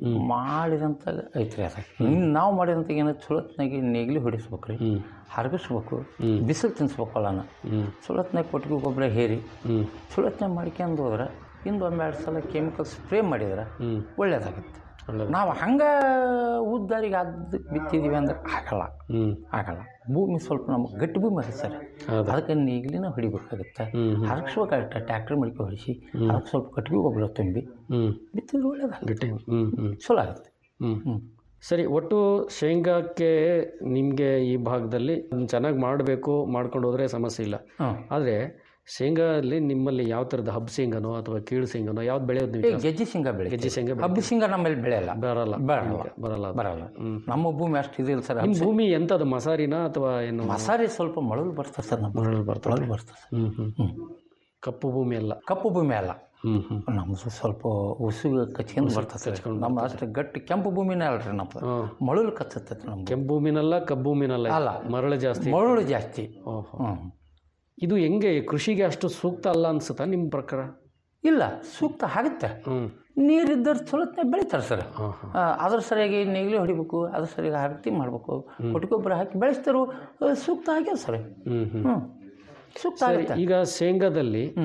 ಮಾಡಿದಂಥ ಐತ್ರಿ ಅದ ಇನ್ನು ನಾವು ಮಾಡಿದಂಥ ಏನೋ ಚುಳತ್ನಾಗಿ ನೇಗಿಲಿ ಹೊಡಿಸ್ಬೇಕು ರೀ ಹ್ಞೂ ಹರಗಿಸ್ಬೇಕು ಬಿಸಿಲು ತಿನ್ಸ್ಬೇಕು ಹೊಲನ ಹ್ಞೂ ಚುಳತ್ನಾಗ ಕೊಟ್ಟಿಗೆ ಗೊಬ್ಬರ ಹೇರಿ ಹ್ಞೂ ಚುಳತ್ನಾಗ ಮಾಡ್ಕೊಂಡು ಹೋದ್ರೆ ಇಂದು ಒಂದೆರಡು ಸಲ ಕೆಮಿಕಲ್ ಸ್ಪ್ರೇ ಮಾಡಿದ್ರೆ ಹ್ಞೂ ಒಳ್ಳೇದಾಗುತ್ತೆ ಒಳ್ಳೇದು. ನಾವು ಹಂಗೆ ಉದ್ದಾರಿಗೆ ಅದು ಬಿತ್ತಿದೀವಿ ಅಂದ್ರೆ ಆಗಲ್ಲ ಹ್ಞೂ ಆಗಲ್ಲ ಭೂಮಿ ಸ್ವಲ್ಪ ನಮಗೆ ಗಟ್ಟಿ ಭೂಮಿ ಅದ ಸರ್ ಹೌದು. ಅದಕ್ಕೆ ನೀಗ್ಲಿನ ಹೊಡಿಬೇಕಾಗುತ್ತೆ ಹ್ಞೂ ಹ್ಞೂ ಹರಗಿಸ್ಬೇಕಾಗುತ್ತೆ ಟ್ಯಾಕ್ಟ್ರ್ ಮಡಿಕೆ ಹೊಡಿಸಿ ಅದಕ್ಕೆ ಸ್ವಲ್ಪ ಕಟ್ಟಿಗೆ ಗೊಬ್ಬರ ತುಂಬಿ ಹ್ಞೂ ಬಿತ್ತಿದ್ರೆ ಒಳ್ಳೇದಾಗುತ್ತೆ ಗಟ್ಟಿ ಹ್ಞೂ ಹ್ಞೂ ಚಲೋ ಆಗುತ್ತೆ ಹ್ಞೂ ಹ್ಞೂ ಸರಿ ಒಟ್ಟು ಶೇಂಗಾಕ್ಕೆ ನಿಮಗೆ ಈ ಭಾಗದಲ್ಲಿ ಚೆನ್ನಾಗಿ ಮಾಡಬೇಕು ಮಾಡ್ಕೊಂಡು ಹೋದರೆ ಸಮಸ್ಯೆ ಇಲ್ಲ ಹ್ಞೂ ಆದರೆ ಶೇಂಗಾದಲ್ಲಿ ನಿಮ್ಮಲ್ಲಿ ಯಾವ ಥರದ ಹಬ್ಬ ಶೇಂಗಾನೋ ಅಥವಾ ಕೀಳು ಶೇಂಗಾನೋ ಯಾವ್ದು ಬೆಳೆಯೋದು ನೀವು ಏ ಗೆಜ್ಜೆ ಶೇಂಗಾ ಬೆಳೆ ಗೆಜ್ಜೆ ಶೇಂಗಾ ಬೆಳೆ- ಹಬ್ಬ ಶೇಂಗಾ ನಮ್ಮಲ್ಲಿ ಬೆಳೆಯಲ್ಲ ಬರಲ್ಲ ಬರಲ್ಲ ಬರಲ್ಲ ಅದು. ಬರಲ್ಲ ನಮ್ಮ ಭೂಮಿ ಅಷ್ಟು ಇದಿಲ್ಲ ಸರ್ ನಿಮ್ಮ ಭೂಮಿ ಎಂಥದ್ದು ಮಸಾರಿನಾ ಅಥವಾ ಏನು ಮಸಾರಿ ಸ್ವಲ್ಪ ಮಳಲು ಬರ್ತದೆ ಸರ್ ನಮ್ಮ ಮರಳು ಬರ್ತದೆ ಮಳಲು ಬರ್ತದೆ ಸರ್ ಹ್ಞೂ ಹ್ಞೂ ಹ್ಞೂ ಕಪ್ಪು ಭೂಮಿ ಅಲ್ಲ ಕಪ್ಪು ಭೂಮಿ ಅಲ್ಲ ಹ್ಞೂ ಹ್ಞೂ ನಮ್ಮದು ಸ್ವಲ್ಪ ಉಸುಗು ಕಚ್ಕೊಂಡು ಬರ್ತದೆ ಸರ್ ನಮ್ಮ ಅಷ್ಟು ಗಟ್ಟಿ ಕೆಂಪು ಭೂಮಿನೇ ಅಲ್ರಿ ನಮ್ಮದು ಹಾಂ ಮಳಲು ಕಚ್ಚತ್ತೆ ನಮ್ಗೆ ಕೆಂಪು ಭೂಮಿನಲ್ಲ ಕಬ್ಬು ಭೂಮಿನಲ್ಲ ಇದು? ಅಲ್ಲ. ಮರಳು ಜಾಸ್ತಿ ಮರಳು ಜಾಸ್ತಿ ಓಹೋ ಹ್ಞೂ ಇದು ಹೆಂಗೆ ಕೃಷಿಗೆ ಅಷ್ಟು ಸೂಕ್ತ ಅಲ್ಲ ಅನ್ಸುತ್ತಾ ನಿಮ್ಮ ಪ್ರಕಾರ ಇಲ್ಲ ಸೂಕ್ತ ಆಗುತ್ತೆ ಹ್ಞೂ ನೀರಿದ್ದರೆ ಚಲೋತ್ನೇ ಬೆಳಿತಾರೆ ಸರ್ ಹಾಂ ಹಾಂ ಆ, ಅದ್ರ ಸರಿಯಾಗಿ ನೇಗಿಲಿ ಹೊಡಿಬೇಕು ಅದ್ರ ಸರಿಯಾಗಿ ಹರತಿ ಮಾಡಬೇಕು ಕೊಟ್ಟಿಗೊಬ್ಬರ ಹಾಕಿ ಬೆಳೆಸ್ತಾರೋ ಆ, ಸೂಕ್ತ ಆಗ್ಯಾವ ಸರ್ ಹ್ಞೂ ಹ್ಞೂ ಹ್ಞೂ ಸೂಕ್ತ ಸರಿ ಆಗುತ್ತೆ ಈಗ ಶೇಂಗಾದಲ್ಲಿ ಹ್ಞೂ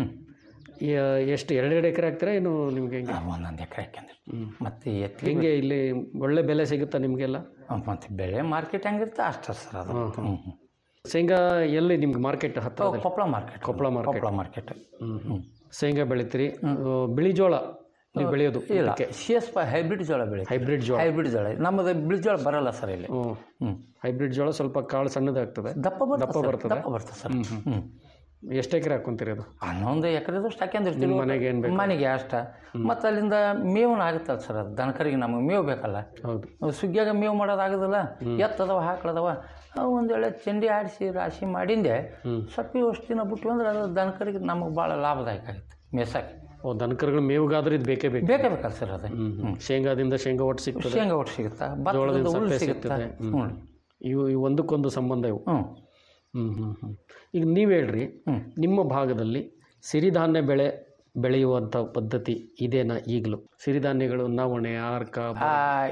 ಯ- ಎಷ್ಟು ಎರಡೆರಡು ಎಕರೆ ಹಾಕ್ತೀರಾ ಏನು ನಿಮ್ಗೆ ಹೆಂಗೆ ಒಂದೊಂದು ಎಕರೆ ಹಾಕ್ಯಂದ್ರೆ ಮತ್ತು ಎತ್ತಿ ಹೆಂಗೆ ಇಲ್ಲಿ ಒಳ್ಳೆ ಬೆಲೆ ಸಿಗುತ್ತಾ ನಿಮಗೆಲ್ಲ ಮತ್ತು ಬೆಳೆ ಮಾರ್ಕೆಟ್ ಹೆಂಗಿರುತ್ತೆ ಅಷ್ಟೇ ಸರ್ ಅದು ಹ್ಞೂ ಹ್ಞೂ ಶೇಂಗಾ ಎಲ್ಲಿ ನಿಮ್ಗೆ ಮಾರ್ಕೆಟ್ ಹತ್ರ Koppal market Koppal market. Koppal market ಹ್ಮ್. ಹ್ಞೂ ಶೇಂಗಾ ಬೆಳಿತೀರಿ ಆ, ಬಿಳಿ ಜೋಳ ನೀವು ಬೆಳೆಯೋದು ಇಲ್ಲ ಸಿ ಎಸ್ ಪೈ ಹೈಬ್ರಿಡ್ ಜೋಳ ಬೆಳೆ ಹೈಬ್ರಿಡ್ ಜೋಳ ಹೈಬ್ರಿಡ್ ಜೋಳ ನಮ್ಮದು ಬಿಳಿ ಜೋಳ ಬರಲ್ಲ ಸರ್ ಇಲ್ಲಿ ಹ್ಞೂ ಹ್ಞೂ ಹೈಬ್ರಿಡ್ ಜೋಳ ಸ್ವಲ್ಪ ಕಾಳು ಸಣ್ಣದಾಗ್ತದೆ ದಪ್ಪ ಬರ್ತದೆ ದಪ್ಪ ಸರ್, ಬರ್ತದೆ? ದಪ್ಪ ಬರ್ತದೆ ಸರ್ ಹ್ಞೂ ಎಷ್ಟು ಎಕರೆ ಹಾಕೊಂತೀರಿ ಅದು ಹನ್ನೊಂದು ಎಕರೆದಷ್ಟು ಹಾಕ್ಯಂದಿರ್ತೀವಿ ನಿಮ್ಮ ಮನೆಗೆ ಏನು ಬೇಕು ಮನೆಗೆ ಅಷ್ಟ ಮತ್ತು ಅಲ್ಲಿಂದ ಮೇವನ ಆಗುತ್ತಲ್ಲ ಸರ್ ಅದು ದನಕರಿಗೆ ನಮಗೆ ಮೇವು ಬೇಕಲ್ಲ ಹೌದು ಅವು ಸುಗ್ಗಿಯಾಗ ಮೇವು ಮಾಡೋದಾಗೋದಿಲ್ಲ ಎತ್ತದವ ಹಾಕ್ಳದವ ಅವು ಒಂದು ವೇಳೆ ಚಂಡಿ ಆಡಿಸಿ ರಾಶಿ ಮಾಡಿಂದೆ ಸಪ್ಪಿ ಅಷ್ಟು ದಿನ ಬಿಟ್ಟು ಅಂದ್ರೆ ಅದು ದನಕರಿಗೆ ನಮಗೆ ಭಾಳ ಲಾಭದಾಯಕ ಆಗುತ್ತೆ ಮೇಸಕ್ಕೆ ಓ ದನಕರುಗಳು ಮೇವುಗಾದ್ರೆ ಇದು ಬೇಕೇ ಬೇಕು ಬೇಕೇ ಬೇಕಲ್ಲ ಸರ್ ಅದು ಹ್ಮ್. ಶೇಂಗಾದಿಂದ ಶೇಂಗಾ ಒಟ್ಟು ಸಿಗ್ತದೆ ಶೇಂಗಾ ಒಟ್ಟು ಸಿಗುತ್ತಾ ಭತ್ತದ ಜೋಳದಿಂದ ಹುಲ್ಲು ಸಪ್ಪೆ ಸಿಗುತ್ತಾ ಸಿಗ್ತದೆ ಹ್ಮ್. ಹ್ಞೂ ಇವು ಇವು ಒಂದಕ್ಕೊಂದು ಸಂಬಂಧ ಇವು ಹ್ಞೂ ಹ್ಞೂ ಹ್ಞೂ ಹ್ಞೂ ಈಗ ನೀವು ಹೇಳ್ರಿ ಹ್ಮ್. ನಿಮ್ಮ ಭಾಗದಲ್ಲಿ ಸಿರಿಧಾನ್ಯ ಬೆಳೆ ಬೆಳೆಯುವಂಥ ಪದ್ಧತಿ ಇದೇನಾ ಈಗಲೂ ಸಿರಿಧಾನ್ಯಗಳು ನವಣೆ ಆರ್ಕ ಆ,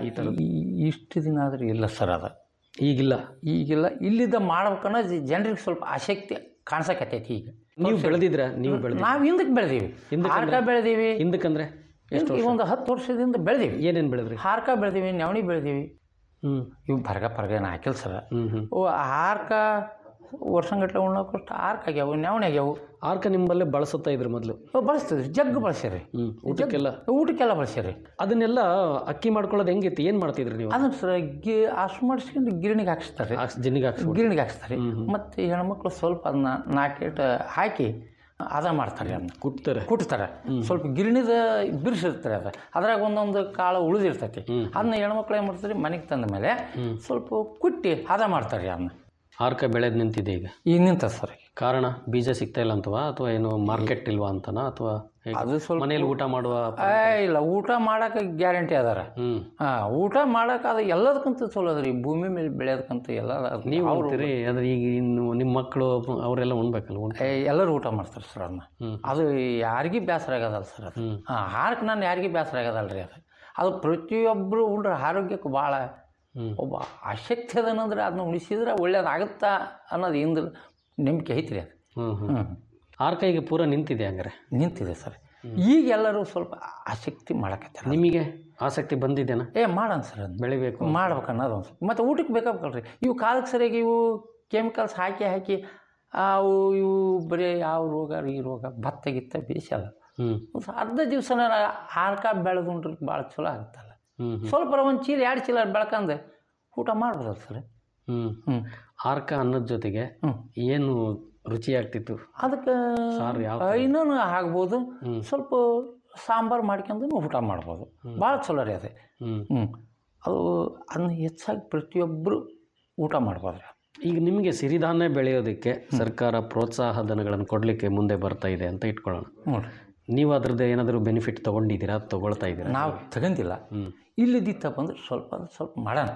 ಈ- ಇಷ್ಟು ದಿನ ಆದ್ರೆ ಇಲ್ಲ ಸರ್ ಅದು ಈಗಿಲ್ಲ ಈಗಿಲ್ಲ ಇಲ್ಲಿದ್ದ ಮಾಡ್ಬೇಕನ್ನೋ ಜನರಿಗೆ ಸ್ವಲ್ಪ ಆಸಕ್ತಿ ಕಾಣಿಸಕತ್ತೈತಿ ಈಗ ನೀವು ಬೆಳೆದಿದ್ರ ನೀವು ಬೆಳೆದ ನಾವು ಹಿಂದಕ್ಕೆ ಬೆಳೆದೀವಿ ಹಾರ್ಕ ಬೆಳೆದೀವಿ ಹಿಂದಕ್ಕಂದ್ರೆ ಈಗ ಒಂದು ಹತ್ತು ವರ್ಷದಿಂದ ಬೆಳೆದೀವಿ ಏನೇನು ಬೆಳೆದ್ರಿ ಹಾರ್ಕ ಬೆಳೆದೀವಿ ನವಣಿ ಬೆಳೆದೀವಿ ಹ್ಞೂ ಇವು ಬರ್ಗ ಪರ್ಗ ಏನು ಹಾಕಿಲ್ಲ ಸರ್ ಹ್ಞೂ ಹ್ಞೂ ಓ ಹಾರ್ಕ ವರ್ಷಂಗಟ್ಲೆ ಉಣ್ಣೋಕಷ್ಟು ಹಾರ್ಕ ಆಗ್ಯಾವು ನವಣಿ ಆಗ್ಯಾವು ಆರ್ಕ ನಿಮ್ಮಲ್ಲೇ ಬಳಸುತ್ತಾ ಇದ್ರು ಮೊದಲು ಅವು ಬಳಸ್ತೀವಿ ಜಗ್ಗು ಬಳಸ್ಯಾರಿ ಹ್ಞೂ ಊಟಕ್ಕೆಲ್ಲ ಊಟಕ್ಕೆಲ್ಲ ಬಳಸ್ಯಾರಿ ಅದನ್ನೆಲ್ಲ ಅಕ್ಕಿ ಮಾಡ್ಕೊಳ್ಳೋದು ಹೆಂಗಿತ್ತು ಏನು ಮಾಡ್ತಿದ್ರಿ ನೀವು ಅದನ್ನ ಸರ್ ಗಿ ಅಷ್ಟು ಮಾಡಿಸ್ಕೊಂಡು ಗಿರಣಿಗೆ ಹಾಕಿಸ್ತಾರೆ ಆ ಜಿನ್ನಿಗೆ ಹಾಕ್ಸ್ಬಿಟ್ಟು ಗಿರಣಿಗೆ ಹಾಕ್ಸ್ತಾರೆ ಮತ್ತು ಹೆಣ್ಮಕ್ಳು ಸ್ವಲ್ಪ ಅದನ್ನ ನಾಲ್ಕೇಟ್ ಹಾಕಿ ಅದ ಮಾಡ್ತಾರೆ ಅದನ್ನ ಕುಟ್ತಾರೆ ಕುಟ್ತಾರೆ ಸ್ವಲ್ಪ ಗಿರಣಿದ ಬಿರ್ಸಿರ್ತಾರೆ ಅದು ಅದ್ರಾಗ ಒಂದೊಂದು ಕಾಳು ಉಳಿದಿರ್ತೈತಿ ಅದನ್ನ ಹೆಣ್ಮಕ್ಳು ಏನು ಮಾಡ್ತಾರೆ ಮನೆಗೆ ತಂದ ಮೇಲೆ ಸ್ವಲ್ಪ ಕುಟ್ಟಿ ಹದ ಮಾಡ್ತಾರೆ ಅದನ್ನ ಆರ್ಕ ಬೆಳೆದು ನಿಂತಿದೆ ಈಗ ಈಗ ನಿಂತ ಸರ್ ಕಾರಣ ಬೀಜ ಸಿಗ್ತಾ ಇಲ್ಲ ಅಂತವಾ ಅಥವಾ ಏನು ಮಾರ್ಕೆಟ್ ಇಲ್ವಾ ಅಂತನಾ ಅಥವಾ ಹೇಗೆ? ಅದು ಸ್ವಲ್ಪ ಮನೇಲಿ ಊಟ ಮಾಡುವ ಏ ಇಲ್ಲ ಊಟ ಮಾಡಕ್ಕೆ ಗ್ಯಾರಂಟಿ ಅದಾರ ಹ್ಞೂ ಹಾಂ ಊಟ ಮಾಡಕ್ಕೆ ಅದು ಎಲ್ಲದಕ್ಕಂತ ಚಲೋ ಅದ್ರಿ ಭೂಮಿ ಮೇಲೆ ಬೆಳೆಯೋದಕ್ಕಂತ ಎಲ್ಲ ಅದ್- ನೀವು ಅಂತೀರಿ ಅದ್ರ ಈಗ ಇನ್ನು ನಿಮ್ಮ ಮಕ್ಕಳು ಅವರೆಲ್ಲ ಉಣ್ಬೇಕಲ್ಲ ಉಣ್ ಏ, ಎಲ್ಲರೂ ಊಟ ಮಾಡ್ತಾರೆ ಸರ್ ಅದನ್ನ ಹ್ಮ್. ಅದು ಯಾರಿಗೂ ಬೇಸರ ಆಗೋದಲ್ಲ ಸರ್ ಅದು ಹ್ಮ್. ಹಾಂ ಹಾರಕ್ಕೆ ನಾನು ಯಾರಿಗೂ ಬೇಸರ ಆಗೋದಲ್ಲ ರೀ ಅದು ಅದು ಪ್ರತಿಯೊಬ್ಬರು ಉಂಡ್ರೆ ಆರೋಗ್ಯಕ್ಕೆ ಭಾಳ ಹ್ಮ್. ಒಬ್ಬ ಆಸಕ್ತಿ ಅದನಂದ್ರೆ ಅದನ್ನ ಉಳಿಸಿದ್ರೆ ಒಳ್ಳೇದಾಗುತ್ತಾ ಅನ್ನೋದು ಇಂದ ನಂಬಿಕೆ ಐತ್ರಿ ಅದು ಹ್ಞೂ ಹ್ಞೂ ಹ್ಞೂ ಆರ್ಕ ಈಗ ಪೂರ ನಿಂತಿದೆ ಹಂಗಾರೆ ನಿಂತಿದೆ ಸರ್ ಈಗ ಎಲ್ಲರೂ ಸ್ವಲ್ಪ ಆಸಕ್ತಿ ಮಾಡಕತ್ತಾರೆ ನಿಮಗೆ ಆಸಕ್ತಿ ಬಂದಿದೆನಾ ಏ ಮಾಡೋಣ ಸರ್ ಅದನ್ನ ಬೆಳಿಬೇಕು ಮಾಡ್ಬೇಕು ಅನ್ನೋದು ಒಂದು ಮತ್ತು ಊಟಕ್ಕೆ ಬೇಕಾಗಬೇಕಲ್ರಿ ಇವು ಕಾಲಕ್ಕೆ ಸರಿಯಾಗಿ ಇವು ಕೆಮಿಕಲ್ಸ್ ಹಾಕಿ ಹಾಕಿ ಅವು ಇವು ಬರೀ ಯಾವ ರೋಗ ಈ ರೋಗ ಭತ್ತ ಗಿತ್ತ ಬೇಸಲ್ಲ ಹ್ಞೂ ಒಂದು ಅರ್ಧ ದಿವಸನ ಹಾರ್ಕ ಬೆಳೆದುಂಡ್ರೆ ಭಾಳ ಚಲೋ ಆಗುತ್ತಲ್ಲ ಹ್ಞೂ ಹ್ಞೂ ಸ್ವಲ್ಪ ಒಂದು ಚೀಲ ಎರಡು ಚೀಲ ಬೆಳ್ಕಂದು ಊಟ ಮಾಡ್ಬೋದಲ್ಲ ಸರ್ ಹ್ಞೂ ಹ್ಞೂ ಆರ್ಕ ಅನ್ನೋದ್ ಜೊತೆಗೆ ಹ್ಞೂ ಏನು ರುಚಿ ಆಗ್ತಿತ್ತು ಅದಕ್ಕೆ ಸಾರು ಯಾವ ಇನ್ನೂ ಆಗ್ಬೋದು ಹ್ಮ್. ಸ್ವಲ್ಪ ಸಾಂಬಾರು ಮಾಡ್ಕೊಂಡು ಊಟ ಮಾಡ್ಬೋದು ಭಾಳ ಚಲೋ ರೀ ಅದೇ ಹ್ಞೂ ಹ್ಞೂ ಅದು ಅದನ್ನ ಹೆಚ್ಚಾಗಿ ಪ್ರತಿಯೊಬ್ಬರು ಊಟ ಮಾಡ್ಬೋದು ರೀ ಈಗ ನಿಮಗೆ ಸಿರಿಧಾನ್ಯ ಬೆಳೆಯೋದಕ್ಕೆ ಸರ್ಕಾರ ಪ್ರೋತ್ಸಾಹ ಧನಗಳನ್ನು ಕೊಡಲಿಕ್ಕೆ ಮುಂದೆ ಬರ್ತಾ ಇದೆ ಅಂತ ಇಟ್ಕೊಳ್ಳೋಣ ಹ್ಞೂ ನೀವು ಅದ್ರದ್ದು ಏನಾದರೂ ಬೆನಿಫಿಟ್ ತೊಗೊಂಡಿದ್ದೀರಾ ತಗೊಳ್ತಾ ಇದ್ದೀರಾ ನಾವು ತಗೊಂಡಿಲ್ಲ ಹ್ಞೂ ಇಲ್ಲಿದ್ದಿತ್ತಪ್ಪ ಅಂದ್ರೆ ಸ್ವಲ್ಪ ಸ್ವಲ್ಪ ಮಾಡೋಣ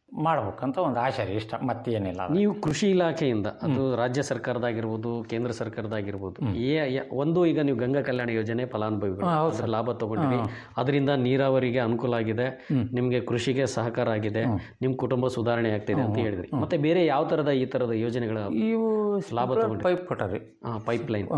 ಮಾಡ್ಬೇಕಂತ ಒಂದು ಆಸೆ ರೀ ಇಷ್ಟ ಮತ್ತೇನಿಲ್ಲ ಅದು. ನೀವು ಕೃಷಿ ಇಲಾಖೆಯಿಂದ ಅದು ರಾಜ್ಯ ಸರ್ಕಾರದಾಗಿರ್ಬೋದು ಕೇಂದ್ರ ಸರ್ಕಾರದಾಗಿರ್ಬೋದು ಏ ಯ- ಒಂದು ಈಗ ನೀವು ಗಂಗಾ ಕಲ್ಯಾಣ ಯೋಜನೆ ಫಲಾನುಭವಿಗಳು ಅದರ ಲಾಭ ತಗೊಂಡ್ರಿ ಅದರಿಂದ ನೀರಾವರಿಗೆ ಅನುಕೂಲ ಆಗಿದೆ ನಿಮಗೆ ಕೃಷಿಗೆ ಸಹಕಾರ ಆಗಿದೆ ನಿಮ್ಮ ಕುಟುಂಬ ಸುಧಾರಣೆ ಆಗ್ತಿದೆ ಅಂತ ಹೇಳಿದ್ರಿ ಮತ್ತೆ ಬೇರೆ ಯಾವ ತರದ ಈ ತರದ ಯೋಜನೆಗಳ ಇವು ಲಾಭ ಪೈಪ್ ಕೊಟ್ಟಾರಿ ಪೈಪ್ ಲೈನ್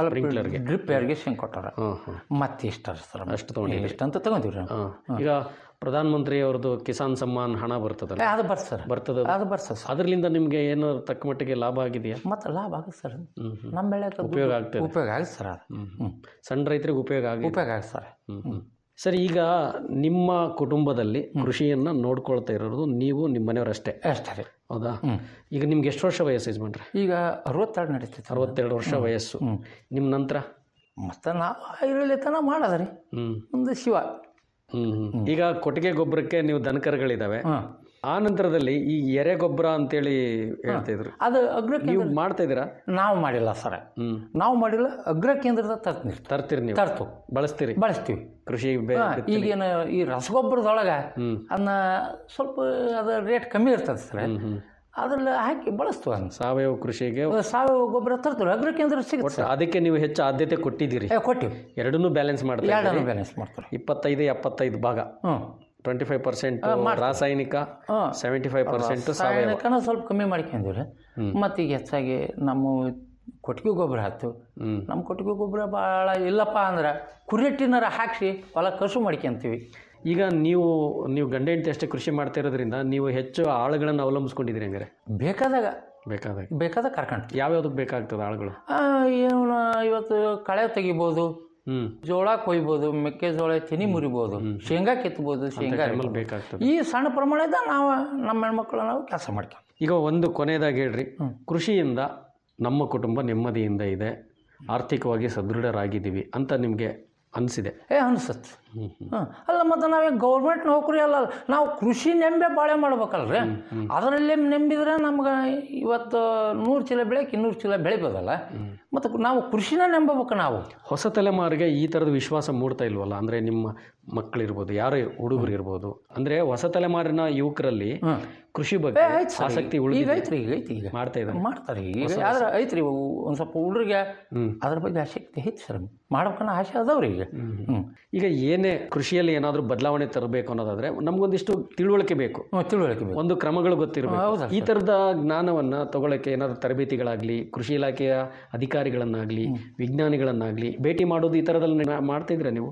ಡ್ರಿಪ್ ಇರಿಗೇಷನ್ ಕೊಟ್ಟಾರ ಹಾಂ ಹಾಂ ಮತ್ತೆ ಇಷ್ಟ ಸರ್ ಅಷ್ಟು ತಗೊಂಡಿದ್ರಿ ಇಷ್ಟ ಅಂತ ತಗೊಂತೀವಿ ರೀ ಹಾಂ ಈಗ ಪ್ರಧಾನ ಮಂತ್ರಿ ಅವ್ರದ್ದು ಕಿಸಾನ್ ಸಮ್ಮಾನ್ ಹಣ ಬರ್ತದಲ್ಲ ಏ, ಅದು ಬರ್ತ ಸರ್ ಬರ್ತದ ಅದು ಬರ್ತದೆ ಸರ್ ಅದರಿಂದ ನಿಮಗೆ ಏನೋ ತಕ್ಕ ಮಟ್ಟಿಗೆ ಲಾಭ ಆಗಿದೆಯಾ ಮತ್ತೆ ಲಾಭ ಆಗುತ್ತೆ ಸರ್ ಹ್ಮ್, ಹ್ಮ್. ನಮ್ಮ ಬೆಳೆ ಉಪಯೋಗ ಆಗ್ತದೆ ಉಪಯೋಗ ಆಗುತ್ತೆ ಸರ್ ಅದು ಹ್ಞೂ ಸಣ್ಣ ರೈತರಿಗೆ ಉಪಯೋಗ ಆಗಿದೆ ಉಪಯೋಗ ಆಗುತ್ತೆ ಸರ್ ಹ್ಮ್, ಹ್ಮ್. ಸರಿ ಈಗ ನಿಮ್ಮ ಕುಟುಂಬದಲ್ಲಿ ಕೃಷಿಯನ್ನ ನೋಡ್ಕೊಳ್ತಾ ಇರೋದು ನೀವು ನಿಮ್ಮ ಮನೆಯವರಷ್ಟೇ ಅಷ್ಟೇ ರೀ ಹೌದಾ ಹ್ಮ್. ಈಗ ನಿಮ್ಗೆ ಎಷ್ಟು ವರ್ಷ ವಯಸ್ಸು ಯಜಮಾನ್ರೆ ಈಗ ಅರವತ್ತೆರಡು ನಡೀತೈತೆ ಸರ್ ಅರವತ್ತೆರಡು ವರ್ಷ ವಯಸ್ಸು ಹ್ಮ್. ನಿಮ್ಮ ನಂತರ ಮತ್ತು ನಾವು ಐರಲ್ಲಿ ತನ ಮಾಡೋದ ರೀ ಹ್ಮ್ ಒಂದು ಶಿವ ಹ್ಮ್ ಹ್ಮ್. ಈಗ ಕೊಟ್ಟಿಗೆ ಗೊಬ್ಬರಕ್ಕೆ ನೀವು ದನಕರುಗಳಿದಾವೆ ಹಾಂ ಆ ನಂತರದಲ್ಲಿ ಈ ಎರೆ ಗೊಬ್ಬರ ಅಂತೇಳಿ ಹೇಳ್ತಿದ್ರು ಅದು ಅಗ್ರ ನೀವು ಕೇಂದ್ರ ಮಾಡ್ತಾ ಇದ್ದೀರಾ ನಾವು ಮಾಡಿಲ್ಲ ಸರ್ ಹ್ಮ್ ನಾವು ಮಾಡಿಲ್ಲ ಅಗ್ರ ಕೇಂದ್ರದ ತರ್ತೀನಿ ತರ್ತೀರಿ ನೀವು ತರ್ತು ಬಳಸ್ತೀರಿ ಬಳಸ್ತೀವಿ ಕೃಷಿ ಬೆ- ಹಾ, ಈಗೇನು ಈ ರಸಗೊಬ್ಬರದೊಳಗೆ ಹ್ಮ್ ಅದನ್ನ ಸ್ವಲ್ಪ ಅದು ರೇಟ್ ಕಮ್ಮಿ ಇರ್ತದೆ ಸರ್ ಹ್ಮ್ ಹ್ಮ್ ಅದ್ರಲ್ಲಿ ಹಾಕಿ ಬಳಸ್ತು ಅದನ್ನ ಸಾವಯವ ಕೃಷಿಗೆ ಸಾವಯವ ಗೊಬ್ಬರ ತರ್ತೀವಿ ಅಗ್ರ ಕೇಂದ್ರ ಸಿಗುತ್ತೆ ಒಟ್ಟು ಅದಕ್ಕೆ ನೀವು ಹೆಚ್ಚು ಆದ್ಯತೆ ಕೊಟ್ಟಿದ್ದೀರಿ ಏ ಕೊಟ್ಟಿವಿ ಎರಡನ್ನೂ ಬ್ಯಾಲೆನ್ಸ್ ಮಾಡ್ತಾ ಇದ್ದೀರಿ ಎರಡನ್ನು ಬ್ಯಾಲೆನ್ಸ್ ಮಾಡ್ತಾರೆ ಇಪ್ಪತ್ತೈದು ಎಪ್ಪತ್ತೈದು ಭಾಗ ಹ್ಞೂ ಟ್ವೆಂಟಿ ಫೈವ್ ಪರ್ಸೆಂಟ್ ರಾಸಾಯನಿಕ ಹಾಂ ಸೆವೆಂಟಿ ಫೈವ್ ಪರ್ಸೆಂಟ್ ಸಾವಯವ ಸಾಯನಿಕನ ಸ್ವಲ್ಪ ಕಮ್ಮಿ ಮಾಡ್ಕೊಂಡಿವ್ರಿ ಮತ್ತು ಈಗ ಹೆಚ್ಚಾಗಿ ನಮ್ಮ ಕೊಟ್ಟಿಗೆ ಗೊಬ್ಬರ ಹಾಕ್ತು ಹ್ಮ್ ನಮ್ಮ ಕೊಟ್ಟಿಗೆ ಗೊಬ್ಬರ ಭಾಳ ಇಲ್ಲಪ್ಪ ಅಂದ್ರೆ ಕುರಿಟ್ಟಿನಾರ ಹಾಕಿಸಿ ಹೊಲ ಕಸು ಮಾಡ್ಕೊಂತೀವಿ ಈಗ ನೀವು ನೀವು ಗಂಡ ಹೆಂಡತಿ ಅಷ್ಟೇ ಕೃಷಿ ಮಾಡ್ತಾ ಇರೋದ್ರಿಂದ ನೀವು ಹೆಚ್ಚು ಆಳುಗಳನ್ನು ಅವಲಂಬಿಸ್ಕೊಂಡಿದ್ದೀರಿ ಹಂಗಾರೆ ಬೇಕಾದಾಗ ಬೇಕಾದಾಗ ಬೇಕಾದಾಗ ಕರ್ಕೊಂಡು ಯಾವ್ಯಾವ್ದಕ್ಕೆ ಬೇಕಾಗ್ತದೆ ಆಳುಗಳು ಏನು ಇವತ್ತು ಕಳೆ ತೆಗಿಬೋದು ಹ್ಮ್ ಜೋಳ ಕೊಯ್ಬೋದು ಮೆಕ್ಕೆಜೋಳ ತೆನಿ ಮುರಿಬೋದು ಶೇಂಗಾ ಕೆತ್ತಬೋದು ಶೇಂಗಾ ಟೈಮಲ್ಲಿ ಬೇಕಾಗ್ತದೆ ಈ ಸಣ್ಣ ಪ್ರಮಾಣದ ನಾವು ನಮ್ಮ ಹೆಣ್ಮಕ್ಳು ನಾವು ಕೆಲಸ ಮಾಡ್ತೀವಿ ಈಗ ಒಂದು ಕೊನೆಯದಾಗಿ ಹೇಳ್ರಿ ಕೃಷಿಯಿಂದ ನಮ್ಮ ಕುಟುಂಬ ನೆಮ್ಮದಿಯಿಂದ ಇದೆ ಆರ್ಥಿಕವಾಗಿ ಸದೃಢರಾಗಿದ್ದೀವಿ ಅಂತ ನಿಮಗೆ ಅನಿಸಿದೆ ಏ ಅನ್ಸತ್ತೆ ಹ್ಮ್ ಹ್ಮ್ ಹಾಂ ಅಲ್ಲ ಮತ್ತು ನಾವೇ ಗೌರ್ಮೆಂಟ್ ನೌಕರಿ ಅಲ್ಲ ನಾವು ಕೃಷಿ ನೆಂಬೆ ಬಾಳೆ ಮಾಡ್ಬೇಕಲ್ರಿ ಅದರಲ್ಲೇ ನೆಂಬಿದ್ರೆ ನಮ್ಗೆ ಇವತ್ತು ನೂರು ಚೀಲ ಬೆಳೆಗೆ ಇನ್ನೂರು ಚೀಲ ಬೆಳಿಬೋದಲ್ಲ ಮತ್ತು ನಾವು ಕೃಷಿನ ನೆಂಬಬೇಕು ನಾವು ಹೊಸ ತಲೆಮಾರಿಗೆ ಈ ಥರದ ವಿಶ್ವಾಸ ಮೂಡ್ತಾ ಇಲ್ವಲ್ಲ ಅಂದರೆ ನಿಮ್ಮ ಮಕ್ಕಳಿರ್ಬೋದು ಯಾರೇ ಹುಡುಗರು ಇರ್ಬೋದು ಅಂದರೆ ಹೊಸ ತಲೆಮಾರಿನ ಯುವಕರಲ್ಲಿ ಹ್ಮ್. ಕೃಷಿ ಬಗ್ಗೆ ಆಯ್ತು ಸರ್. ಆಸಕ್ತಿ ಈಗ ಉಳಿದಿದೆ ಐತ್ರಿ ಈಗ ಐತಿ ಈಗ ಮಾಡ್ತಾ ಇದ್ದಾರೆ ಮಾಡ್ತಾರೆ ಈಗ ಆದ್ರೆ ಐತ್ರಿ ಒಂದು ಸ್ವಲ್ಪ ಹುಡುಗರಿಗೆ ಹ್ಮ್. ಅದ್ರ ಬಗ್ಗೆ ಆಸಕ್ತಿ ಐತಿ ಸರ್ ಮಾಡ್ಬೇಕನ್ನೋ ಆಸೆ ಅದಾವ್ರಿ ಈಗ ಹ್ಞೂ ಈಗ ಏನೇ ಕೃಷಿಯಲ್ಲಿ ಏನಾದರೂ ಬದಲಾವಣೆ ತರಬೇಕು ಅನ್ನೋದಾದ್ರೆ ನಮಗೊಂದಿಷ್ಟು ತಿಳುವಳಿಕೆ ಬೇಕು ಹ್ಞೂ ತಿಳುವಳಿಕೆ ಬೇಕು ಒಂದು ಕ್ರಮಗಳು ಗೊತ್ತಿರಬೇಕು ಹೌದಾ ಈ ಥರದ ಜ್ಞಾನವನ್ನು ತಗೊಳ್ಳೋಕ್ಕೆ ಏನಾದರೂ ತರಬೇತಿಗಳಾಗಲಿ ಕೃಷಿ ಇಲಾಖೆಯ ಅಧಿಕಾರಿಗಳನ್ನಾಗಲಿ ವಿಜ್ಞಾನಿಗಳನ್ನಾಗಲಿ ಭೇಟಿ ಮಾಡೋದು ಈ ಥರದಲ್ಲಿ ಮಾಡ್ತಿದ್ರೆ ನೀವು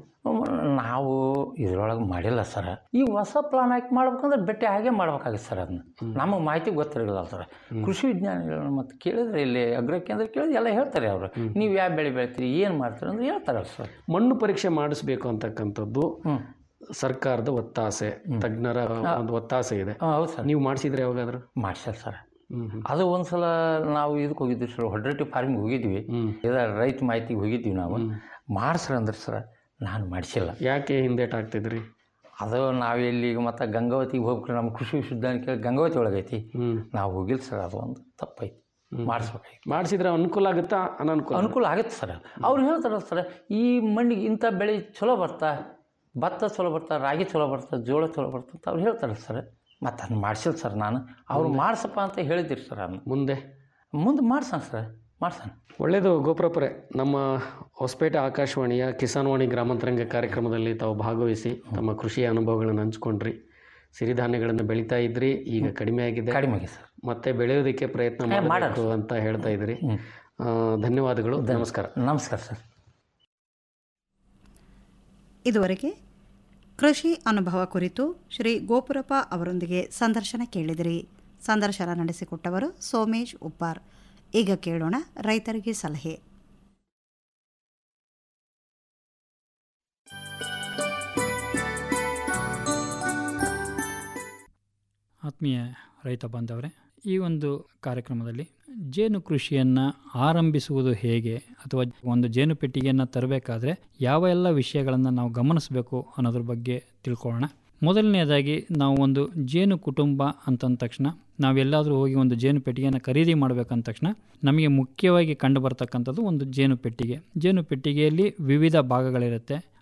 ನಾವು ಇದ್ರೊಳಗೆ ಮಾಡಿಲ್ಲ ಸರ್ ಈ ಹೊಸ ಪ್ಲಾನ್ ಹಾಕಿ ಮಾಡ್ಬೇಕಂದ್ರೆ ಬೆಟ್ಟೆ ಹಾಗೆ ಮಾಡ್ಬೇಕಾಗುತ್ತೆ ಸರ್ ಅದನ್ನ ನಮಗೆ ಮಾಹಿತಿ ಗೊತ್ತಿರಲಿಲ್ಲ ಸರ್ ಕೃಷಿ ವಿಜ್ಞಾನಿಗಳನ್ನ ಮತ್ತೆ ಕೇಳಿದ್ರೆ ಇಲ್ಲಿ ಅಗ್ರ ಕೇಂದ್ರ ಕೇಳಿದ್ರೆ ಎಲ್ಲ ಹೇಳ್ತಾರೆ ಅವರು ನೀವು ಯಾವ ಬೆಳೆ ಬೆಳಿತೀರಿ ಏನು ಮಾಡ್ತೀರಿ ಅಂದ್ರೆ ಹೇಳ್ತಾರೆ ಸರ್ ಮಣ್ಣು ಪರೀಕ್ಷೆ ಮಾಡಿಸ್ಬೇಕು ಅಂತಕ್ಕಂಥದ್ದು ಹ್ಞೂ ಸರ್ಕಾರದ ಒತ್ತಾಸೆ ತಜ್ಞರ ಒಂದು ಒತ್ತಾಸೆ ಇದೆ ಹೌದು ಸರ್ ನೀವು ಮಾಡಿಸಿದ್ರೆ ಯಾವಾಗಾದ್ರೂ ಮಾಡ್ಸಲ್ಲ ಸರ್ ಹ್ಮ್ ಹ್ಮ್. ಅದು ಒಂದ್ಸಲ ನಾವು ಇದಕ್ಕೆ ಹೋಗಿದ್ವಿ ಸರ್ ಹೊಡ್ರೆಟ್ಟಿ ಫಾರ್ಮಿಗೆ ಹೋಗಿದ್ವಿ ಹ್ಮ್. ಇದ ರೈತ ಮಾಹಿತಿಗೆ ಹೋಗಿದ್ವಿ ನಾವು ಮಾಡ್ಸ್ರ ಅಂದ್ರೆ ಸರ್ ನಾನು ಮಾಡಿಸಿಲ್ಲ ಯಾಕೆ ಹಿಂದೇಟ್ ಆಗ್ತಿದ್ರಿ ಅದು ನಾವೆಲ್ಲಿ ಈಗ ಮತ್ತೆ ಗಂಗಾವತಿಗೆ ಹೋಗ್ಬಿಟ್ರೆ ನಮ್ಮ ಕೃಷಿ ವಿಶ್ವವಿದ್ಯಾಲಯ ಗಂಗಾವತಿ ಒಳಗೈತಿ ಹ್ಮ್ ನಾವು ಹೋಗಿಲ್ಲ ಸರ್ ಅದು ಒಂದು ತಪ್ಪೈತಿ ಮಾಡಿಸ್ಬೇಕಾಯ್ತು ಮಾಡಿಸಿದ್ರೆ ಅನುಕೂಲ ಆಗುತ್ತಾ ಅನನುಕೂಲ ಅನುಕೂಲ ಆಗುತ್ತೆ ಸರ್ ಅವ್ರು ಹೇಳ್ತಾರೆ ಸರ್ ಈ ಮಣ್ಣಿಗೆ ಇಂಥ ಬೆಳೆ ಚಲೋ ಬರ್ತಾ ಭತ್ತ ಚಲೋ ಬರ್ತಾ ರಾಗಿ ಚಲೋ ಬರ್ತಾ ಜೋಳ ಚಲೋ ಬರ್ತಾ ಅಂತ ಅವ್ರು ಹೇಳ್ತಾರೆ ಸರ್ ಮತ್ತು ಅದನ್ನ ಮಾಡ್ಸಿಲ್ಲ ಸರ್ ನಾನು ಅವ್ರು ಮಾಡ್ಸಪ್ಪ ಅಂತ ಹೇಳಿದಿರಿ ಸರ್ ಅದನ್ನ ಮುಂದೆ ಮುಂದೆ ಮಾಡ್ಸೋಣ ಸರ್ ಮಾಡ್ಸೋಣ ಒಳ್ಳೆಯದು ಗೋಪುರಪುರೆ ನಮ್ಮ ಹೊಸಪೇಟೆ ಆಕಾಶವಾಣಿಯ ಕಿಸಾನ್ವಾಣಿ ಗ್ರಾಮಾಂತರಂಗ ಕಾರ್ಯಕ್ರಮದಲ್ಲಿ ತಾವು ಭಾಗವಹಿಸಿ ತಮ್ಮ ಕೃಷಿಯ ಅನುಭವಗಳನ್ನು ಹಂಚ್ಕೊಂಡ್ರಿ ಸಿರಿಧಾನ್ಯಗಳನ್ನು ಬೆಳೀತಾ ಇದ್ರಿ ಈಗ ಕಡಿಮೆ ಆಗಿದೆ ಕಡಿಮೆ ಆಗಿದೆ ಸರ್ ಮತ್ತೆ ಬೆಳೆಯೋದಕ್ಕೆ ಪ್ರಯತ್ನ ಮಾಡಬೇಕು ಅಂತ ಹೇಳ್ತಾ ಇದ್ರಿ ಆ, ಧನ್ಯವಾದಗಳು ನಮಸ್ಕಾರ ನಮಸ್ಕಾರ ಸರ್ ಇದುವರೆಗೆ ಕೃಷಿ ಅನುಭವ ಕುರಿತು ಶ್ರೀ ಗೋಪುರಪ್ಪ ಅವರೊಂದಿಗೆ ಸಂದರ್ಶನ ಕೇಳಿದಿರಿ ಸಂದರ್ಶನ ನಡೆಸಿಕೊಟ್ಟವರು ಸೋಮೇಶ್ ಉಪ್ಪಾರ್ ಈಗ ಕೇಳೋಣ ರೈತರಿಗೆ ಸಲಹೆ ಆತ್ಮೀಯ ರೈತ ಬಾಂಧವರೇ ಈ ಒಂದು ಕಾರ್ಯಕ್ರಮದಲ್ಲಿ ಜೇನು ಕೃಷಿಯನ್ನು ಆರಂಭಿಸುವುದು ಹೇಗೆ ಅಥವಾ ಒಂದು ಜೇನು ಪೆಟ್ಟಿಗೆಯನ್ನು ತರಬೇಕಾದ್ರೆ ಯಾವ ಎಲ್ಲ ವಿಷಯಗಳನ್ನು ನಾವು ಗಮನಿಸಬೇಕು ಅನ್ನೋದ್ರ ಬಗ್ಗೆ ತಿಳ್ಕೊಳ್ಳೋಣ ಮೊದಲನೆಯದಾಗಿ ನಾವು ಒಂದು ಜೇನು ಕುಟುಂಬ ಅಂತಂದ ತಕ್ಷಣ ನಾವೆಲ್ಲಾದರೂ ಹೋಗಿ ಒಂದು ಜೇನು ಪೆಟ್ಟಿಗೆಯನ್ನು ಖರೀದಿ ಮಾಡಬೇಕಂದ ತಕ್ಷಣ ನಮಗೆ ಮುಖ್ಯವಾಗಿ ಕಂಡು ಬರ್ತಕ್ಕಂಥದ್ದು ಒಂದು ಜೇನು ಪೆಟ್ಟಿಗೆ ಜೇನು ಪೆಟ್ಟಿಗೆಯಲ್ಲಿ ವಿವಿಧ ಭಾಗಗಳಿರುತ್ತೆ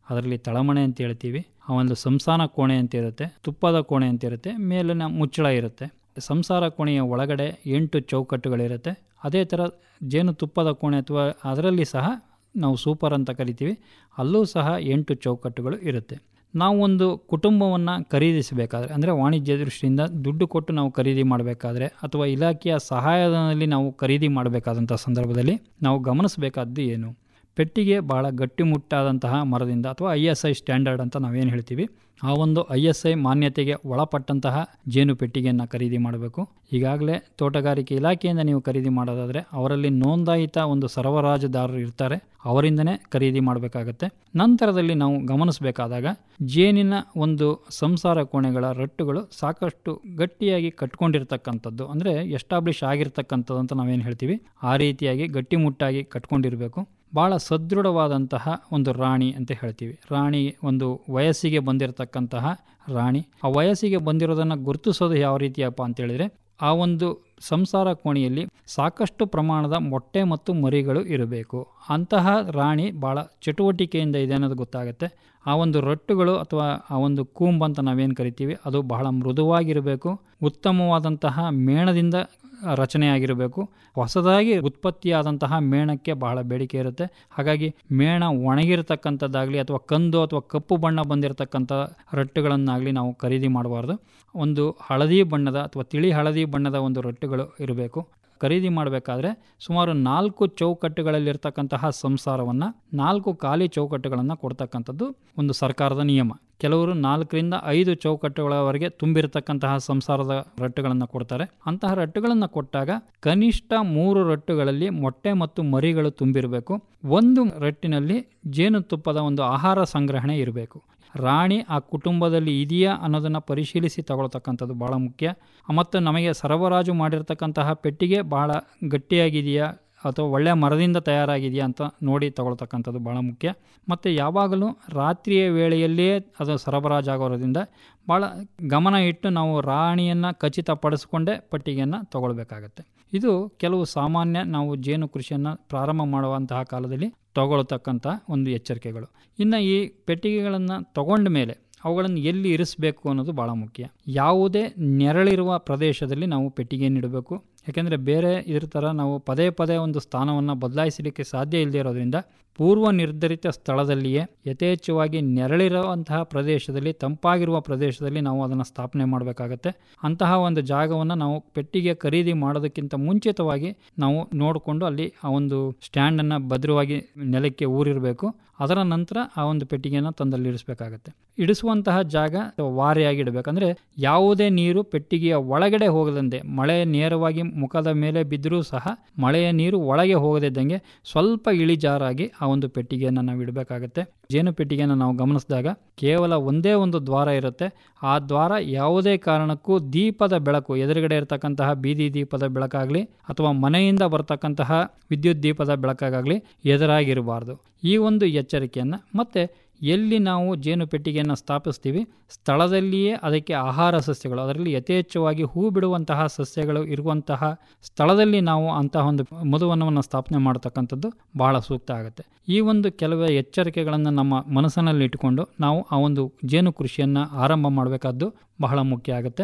ಅದರಲ್ಲಿ ತಳಮಣೆ ಅಂತ ಹೇಳ್ತೀವಿ ಆ ಒಂದು ಸಂಸಾನ ಕೋಣೆ ಅಂತ ಇರುತ್ತೆ ತುಪ್ಪದ ಕೋಣೆ ಅಂತ ಇರುತ್ತೆ ಮೇಲಿನ ಮುಚ್ಚಳ ಇರುತ್ತೆ ಸಂಸಾರ ಕೋಣೆಯ ಒಳಗಡೆ ಎಂಟು ಚೌಕಟ್ಟುಗಳಿರುತ್ತೆ ಅದೇ ಥರ ಜೇನು ತುಪ್ಪದ ಕೋಣೆ ಅಥವಾ ಅದರಲ್ಲಿ ಸಹ ನಾವು ಸೂಪರ್ ಅಂತ ಕರಿತೀವಿ ಅಲ್ಲೂ ಸಹ ಎಂಟು ಚೌಕಟ್ಟುಗಳು ಇರುತ್ತೆ ನಾವು ಒಂದು ಕುಟುಂಬವನ್ನು ಖರೀದಿಸಬೇಕಾದ್ರೆ ಅಂದರೆ ವಾಣಿಜ್ಯ ದೃಷ್ಟಿಯಿಂದ ದುಡ್ಡು ಕೊಟ್ಟು ನಾವು ಖರೀದಿ ಮಾಡಬೇಕಾದ್ರೆ ಅಥವಾ ಇಲಾಖೆಯ ಸಹಾಯಧನದಲ್ಲಿ ನಾವು ಖರೀದಿ ಮಾಡಬೇಕಾದಂಥ ಸಂದರ್ಭದಲ್ಲಿ ನಾವು ಗಮನಿಸಬೇಕಾದ್ದು ಏನು ಪೆಟ್ಟಿಗೆ ಭಾಳ ಗಟ್ಟಿಮುಟ್ಟಾದಂತಹ ಮರದಿಂದ ಅಥವಾ ಐ ಎಸ್ ಐ ಸ್ಟ್ಯಾಂಡರ್ಡ್ ಅಂತ ನಾವೇನು ಹೇಳ್ತೀವಿ ಆ ಒಂದು ಐ ಎಸ್ ಐ ಮಾನ್ಯತೆಗೆ ಒಳಪಟ್ಟಂತಹ ಜೇನು ಪೆಟ್ಟಿಗೆಯನ್ನು ಖರೀದಿ ಮಾಡಬೇಕು ಈಗಾಗಲೇ ತೋಟಗಾರಿಕೆ ಇಲಾಖೆಯಿಂದ ನೀವು ಖರೀದಿ ಮಾಡೋದಾದರೆ ಅವರಲ್ಲಿ ನೋಂದಾಯಿತ ಒಂದು ಸರಬರಾಜುದಾರರು ಇರ್ತಾರೆ ಅವರಿಂದನೇ ಖರೀದಿ ಮಾಡಬೇಕಾಗತ್ತೆ ನಂತರದಲ್ಲಿ ನಾವು ಗಮನಿಸಬೇಕಾದಾಗ ಜೇನಿನ ಒಂದು ಸಂಸಾರ ಕೋಣೆಗಳ ರಟ್ಟುಗಳು ಸಾಕಷ್ಟು ಗಟ್ಟಿಯಾಗಿ ಕಟ್ಕೊಂಡಿರ್ತಕ್ಕಂಥದ್ದು ಅಂದರೆ ಎಸ್ಟಾಬ್ಲಿಷ್ ಆಗಿರ್ತಕ್ಕಂಥದ್ದು ಅಂತ ನಾವೇನು ಹೇಳ್ತೀವಿ ಆ ರೀತಿಯಾಗಿ ಗಟ್ಟಿಮುಟ್ಟಾಗಿ ಕಟ್ಕೊಂಡಿರಬೇಕು ಭಾಳ ಸದೃಢವಾದಂತಹ ಒಂದು ರಾಣಿ ಅಂತ ಹೇಳ್ತೀವಿ ರಾಣಿ ಒಂದು ವಯಸ್ಸಿಗೆ ಬಂದಿರತಕ್ಕಂತಹ ರಾಣಿ ಆ ವಯಸ್ಸಿಗೆ ಬಂದಿರೋದನ್ನು ಗುರುತಿಸೋದು ಯಾವ ರೀತಿಯಪ್ಪ ಅಂತ ಹೇಳಿದರೆ ಆ ಒಂದು ಸಂಸಾರ ಕೋಣೆಯಲ್ಲಿ ಸಾಕಷ್ಟು ಪ್ರಮಾಣದ ಮೊಟ್ಟೆ ಮತ್ತು ಮರಿಗಳು ಇರಬೇಕು ಅಂತಹ ರಾಣಿ ಭಾಳ ಚಟುವಟಿಕೆಯಿಂದ ಇದೆ ಅನ್ನೋದು ಗೊತ್ತಾಗುತ್ತೆ ಆ ಒಂದು ರೊಟ್ಟುಗಳು ಅಥವಾ ಆ ಒಂದು ಕೂಂಬ್ ಅಂತ ನಾವೇನು ಕರಿತೀವಿ ಅದು ಬಹಳ ಮೃದುವಾಗಿರಬೇಕು ಉತ್ತಮವಾದಂತಹ ಮೇಣದಿಂದ ರಚನೆಯಾಗಿರಬೇಕು ಹೊಸದಾಗಿ ಉತ್ಪತ್ತಿಯಾದಂತಹ ಮೇಣಕ್ಕೆ ಬಹಳ ಬೇಡಿಕೆ ಇರುತ್ತೆ ಹಾಗಾಗಿ ಮೇಣ ಒಣಗಿರತಕ್ಕಂಥದ್ದಾಗಲಿ ಅಥವಾ ಕಂದು ಅಥವಾ ಕಪ್ಪು ಬಣ್ಣ ಬಂದಿರತಕ್ಕಂಥ ರೊಟ್ಟುಗಳನ್ನಾಗಲಿ ನಾವು ಖರೀದಿ ಮಾಡಬಾರ್ದು ಒಂದು ಹಳದಿ ಬಣ್ಣದ ಅಥವಾ ತಿಳಿ ಹಳದಿ ಬಣ್ಣದ ಒಂದು ರೊಟ್ಟುಗಳು ಇರಬೇಕು ಖರೀದಿ ಮಾಡಬೇಕಾದ್ರೆ ಸುಮಾರು ನಾಲ್ಕು ಚೌಕಟ್ಟುಗಳಲ್ಲಿರ್ತಕ್ಕಂತಹ ಸಂಸಾರವನ್ನು ನಾಲ್ಕು ಖಾಲಿ ಚೌಕಟ್ಟುಗಳನ್ನು ಕೊಡ್ತಕ್ಕಂಥದ್ದು ಒಂದು ಸರ್ಕಾರದ ನಿಯಮ ಕೆಲವರು ನಾಲ್ಕರಿಂದ ಐದು ಚೌಕಟ್ಟುಗಳವರೆಗೆ ತುಂಬಿರತಕ್ಕಂತಹ ಸಂಸಾರದ ರಟ್ಟುಗಳನ್ನು ಕೊಡ್ತಾರೆ ಅಂತಹ ರಟ್ಟುಗಳನ್ನು ಕೊಟ್ಟಾಗ ಕನಿಷ್ಠ ಮೂರು ರಟ್ಟುಗಳಲ್ಲಿ ಮೊಟ್ಟೆ ಮತ್ತು ಮರಿಗಳು ತುಂಬಿರಬೇಕು ಒಂದು ರಟ್ಟಿನಲ್ಲಿ ಜೇನುತುಪ್ಪದ ಒಂದು ಆಹಾರ ಸಂಗ್ರಹಣೆ ಇರಬೇಕು ರಾಣಿ ಆ ಕುಟುಂಬದಲ್ಲಿ ಇದೆಯಾ ಅನ್ನೋದನ್ನು ಪರಿಶೀಲಿಸಿ ತಗೊಳ್ತಕ್ಕಂಥದ್ದು ಭಾಳ ಮುಖ್ಯ ಮತ್ತು ನಮಗೆ ಸರಬರಾಜು ಮಾಡಿರ್ತಕ್ಕಂತಹ ಪೆಟ್ಟಿಗೆ ಬಹಳ ಗಟ್ಟಿಯಾಗಿದೆಯಾ ಅಥವಾ ಒಳ್ಳೆಯ ಮರದಿಂದ ತಯಾರಾಗಿದೆಯಾ ಅಂತ ನೋಡಿ ತಗೊಳ್ತಕ್ಕಂಥದ್ದು ಭಾಳ ಮುಖ್ಯ ಮತ್ತು ಯಾವಾಗಲೂ ರಾತ್ರಿಯ ವೇಳೆಯಲ್ಲಿಯೇ ಅದು ಸರಬರಾಜಾಗೋದ್ರಿಂದ ಭಾಳ ಗಮನ ಇಟ್ಟು ನಾವು ರಾಣಿಯನ್ನು ಖಚಿತಪಡಿಸ್ಕೊಂಡೇ ಪಟ್ಟಿಗೆಯನ್ನು ತಗೊಳ್ಬೇಕಾಗತ್ತೆ ಇದು ಕೆಲವು ಸಾಮಾನ್ಯ ನಾವು ಜೇನು ಕೃಷಿಯನ್ನು ಪ್ರಾರಂಭ ಮಾಡುವಂತಹ ಕಾಲದಲ್ಲಿ ತಗೊಳ್ತಕ್ಕಂಥ ಒಂದು ಎಚ್ಚರಿಕೆಗಳು ಇನ್ನು ಈ ಪೆಟ್ಟಿಗೆಗಳನ್ನು ತಗೊಂಡ ಮೇಲೆ ಅವುಗಳನ್ನು ಎಲ್ಲಿ ಇರಿಸಬೇಕು ಅನ್ನೋದು ಭಾಳ ಮುಖ್ಯ ಯಾವುದೇ ನೆರಳಿರುವ ಪ್ರದೇಶದಲ್ಲಿ ನಾವು ಪೆಟ್ಟಿಗೆಯನ್ನು ಇಡಬೇಕು ಯಾಕೆಂದರೆ ಬೇರೆ ಇದ್ರ ಥರ ನಾವು ಪದೇ ಪದೇ ಒಂದು ಸ್ಥಾನವನ್ನು ಬದಲಾಯಿಸಲಿಕ್ಕೆ ಸಾಧ್ಯ ಇಲ್ಲದೆ ಇರೋದ್ರಿಂದ ಪೂರ್ವ ನಿರ್ಧರಿತ ಸ್ಥಳದಲ್ಲಿಯೇ ಯಥೇಚ್ಛವಾಗಿ ನೆರಳಿರುವಂತಹ ಪ್ರದೇಶದಲ್ಲಿ ತಂಪಾಗಿರುವ ಪ್ರದೇಶದಲ್ಲಿ ನಾವು ಅದನ್ನು ಸ್ಥಾಪನೆ ಮಾಡಬೇಕಾಗತ್ತೆ ಅಂತಹ ಒಂದು ಜಾಗವನ್ನು ನಾವು ಪೆಟ್ಟಿಗೆ ಖರೀದಿ ಮಾಡೋದಕ್ಕಿಂತ ಮುಂಚಿತವಾಗಿ ನಾವು ನೋಡಿಕೊಂಡು ಅಲ್ಲಿ ಆ ಒಂದು ಸ್ಟ್ಯಾಂಡನ್ನು ಭದ್ರವಾಗಿ ನೆಲಕ್ಕೆ ಊರಿರಬೇಕು ಅದರ ನಂತರ ಆ ಒಂದು ಪೆಟ್ಟಿಗೆಯನ್ನು ತಂದಲ್ಲಿ ಇಡಿಸ್ಬೇಕಾಗತ್ತೆ ಇಡಿಸುವಂತಹ ಜಾಗ ವಾರೆಯಾಗಿ ಇಡಬೇಕಂದ್ರೆ ಯಾವುದೇ ನೀರು ಪೆಟ್ಟಿಗೆಯ ಒಳಗಡೆ ಹೋಗದಂತೆ ಮಳೆ ನೇರವಾಗಿ ಮುಖದ ಮೇಲೆ ಬಿದ್ದರೂ ಸಹ ಮಳೆಯ ನೀರು ಒಳಗೆ ಹೋಗದಿದ್ದಂಗೆ ಸ್ವಲ್ಪ ಇಳಿಜಾರಾಗಿ ಆ ಒಂದು ಪೆಟ್ಟಿಗೆಯನ್ನು ನಾವು ಇಡಬೇಕಾಗತ್ತೆ ಜೇನು ಪೆಟ್ಟಿಗೆಯನ್ನು ನಾವು ಗಮನಿಸಿದಾಗ ಕೇವಲ ಒಂದೇ ಒಂದು ದ್ವಾರ ಇರುತ್ತೆ ಆ ದ್ವಾರ ಯಾವುದೇ ಕಾರಣಕ್ಕೂ ದೀಪದ ಬೆಳಕು ಎದುರುಗಡೆ ಇರತಕ್ಕಂತಹ ಬೀದಿ ದೀಪದ ಬೆಳಕಾಗಲಿ ಅಥವಾ ಮನೆಯಿಂದ ಬರ್ತಕ್ಕಂತಹ ವಿದ್ಯುತ್ ದೀಪದ ಬೆಳಕಾಗಲಿ ಎದುರಾಗಿರಬಾರ್ದು ಈ ಒಂದು ಎಚ್ಚರಿಕೆಯನ್ನು ಮತ್ತು ಎಲ್ಲಿ ನಾವು ಜೇನು ಪೆಟ್ಟಿಗೆಯನ್ನು ಸ್ಥಾಪಿಸ್ತೀವಿ ಸ್ಥಳದಲ್ಲಿಯೇ ಅದಕ್ಕೆ ಆಹಾರ ಸಸ್ಯಗಳು ಅದರಲ್ಲಿ ಯಥೇಚ್ಛವಾಗಿ ಹೂ ಬಿಡುವಂತಹ ಸಸ್ಯಗಳು ಇರುವಂತಹ ಸ್ಥಳದಲ್ಲಿ ನಾವು ಅಂತಹ ಒಂದು ಮಧುವನವನ್ನು ಸ್ಥಾಪನೆ ಮಾಡತಕ್ಕಂಥದ್ದು ಬಹಳ ಸೂಕ್ತ ಆಗುತ್ತೆ ಈ ಒಂದು ಕೆಲವೇ ಎಚ್ಚರಿಕೆಗಳನ್ನು ನಮ್ಮ ಮನಸ್ಸಿನಲ್ಲಿ ಇಟ್ಟುಕೊಂಡು ನಾವು ಆ ಒಂದು ಜೇನು ಕೃಷಿಯನ್ನು ಆರಂಭ ಮಾಡಬೇಕಾದ್ದು ಬಹಳ ಮುಖ್ಯ ಆಗುತ್ತೆ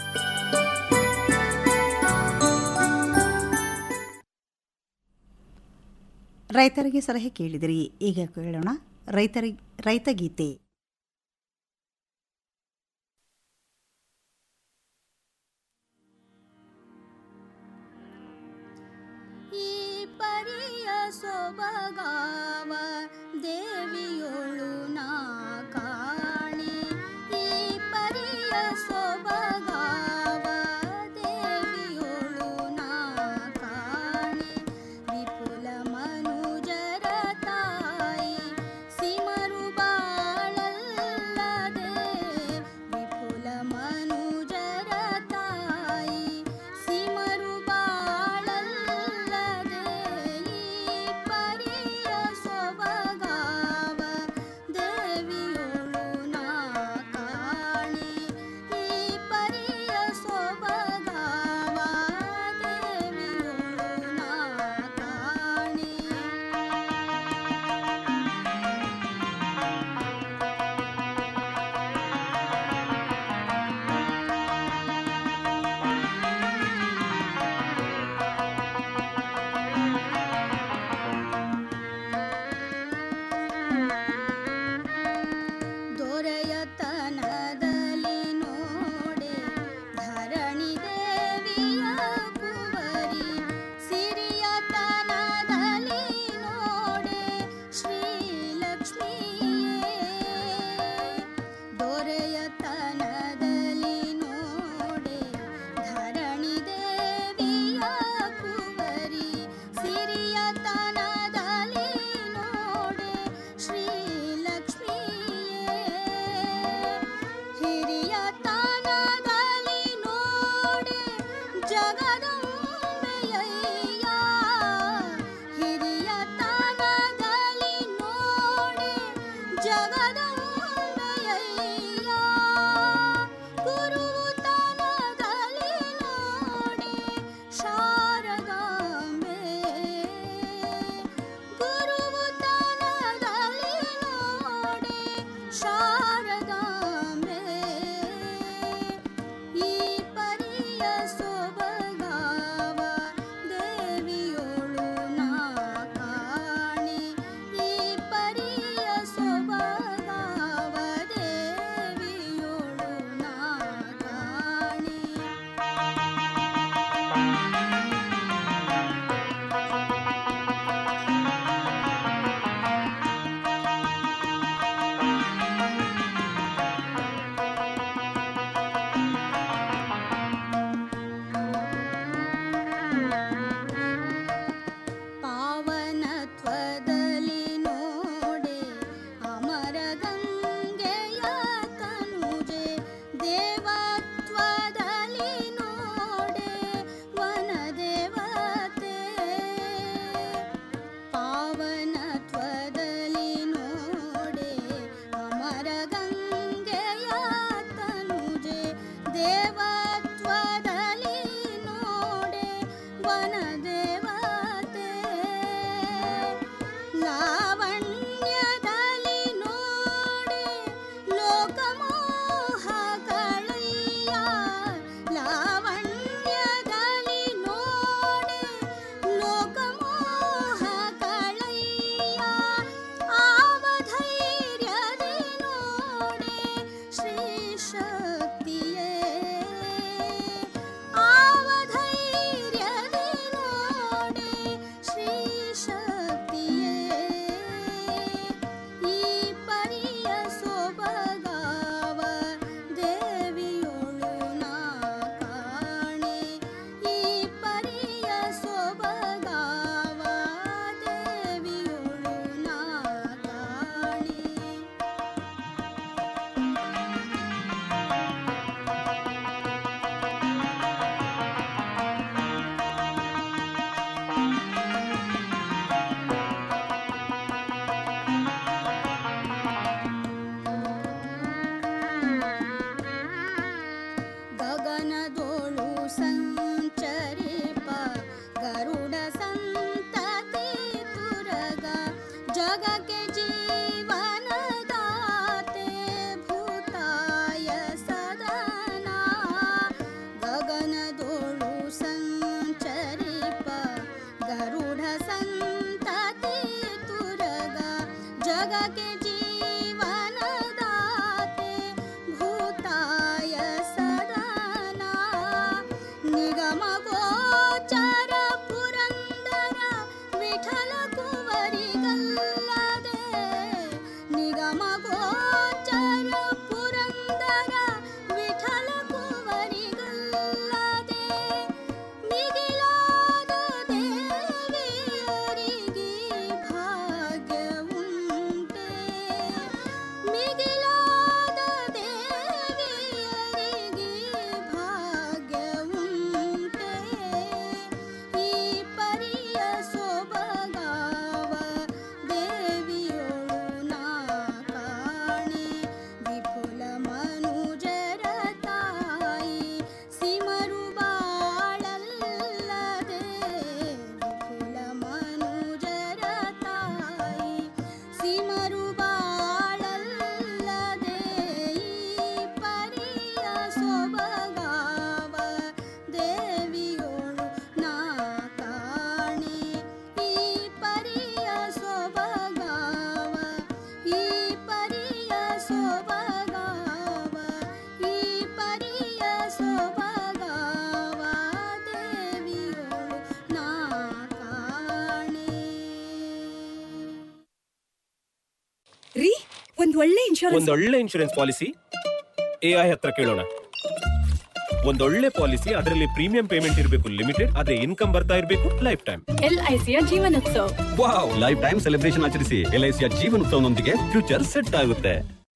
ರೈತರಿಗೆ ಸಲಹೆ ಕೇಳಿದಿರಿ ಈಗ ಕೇಳೋಣ ರೈತರಿ ರೈತ ಗೀತೆ ಈ ಪರಿಯ ಸೊಬಗಾವ ದೇವಿಯೊಳು ನಾ ಕಾಣೆ ಈ ಪರಿಯ ಸೊಬಗಾವ ದೇವಿಯೊಳು ನಾ ಕಾಣೆ ವಿಪುಲ ಮನುಜರ ತಾಯಿ ಸಿಮರು ಬಾಳಲ್ಲದೆ ವಿಪುಲ ಮನುಜರ ತಾಯಿ ಸಿಮರು ಬಾಳಲ್ಲದೆ ಈ ಪರಿಯ ಸೊಬಗಾವ ದೇ ಒಳ್ಳೆ ಇನ್ಶೂರೆನ್ಸ್ ಒಂದೊಳ್ಳೆ ಇನ್ಶೂರೆನ್ಸ್ ಪಾಲಿಸಿ ಎಐ ಹತ್ರ ಕೇಳೋಣ ಒಂದೊಳ್ಳೆ ಪಾಲಿಸಿ ಅದರಲ್ಲಿ ಪ್ರೀಮಿಯಂ ಪೇಮೆಂಟ್ ಇರಬೇಕು ಲಿಮಿಟೆಡ್ ಅದೇ ಇನ್ಕಮ್ ಬರ್ತಾ ಇರಬೇಕು ಲೈಫ್ ಟೈಮ್ ಎಲ್ಐಸಿಯ ಜೀವನೋತ್ಸವ ವಾವ್ ಲೈಫ್ ಟೈಮ್ ಸೆಲೆಬ್ರೇಷನ್ ಆಚರಿಸಿ ಎಲ್ಐಸಿಯ ಜೀವನೋತ್ಸವನೊಂದಿಗೆ ಫ್ಯೂಚರ್ ಸೆಟ್ ಆಗುತ್ತೆ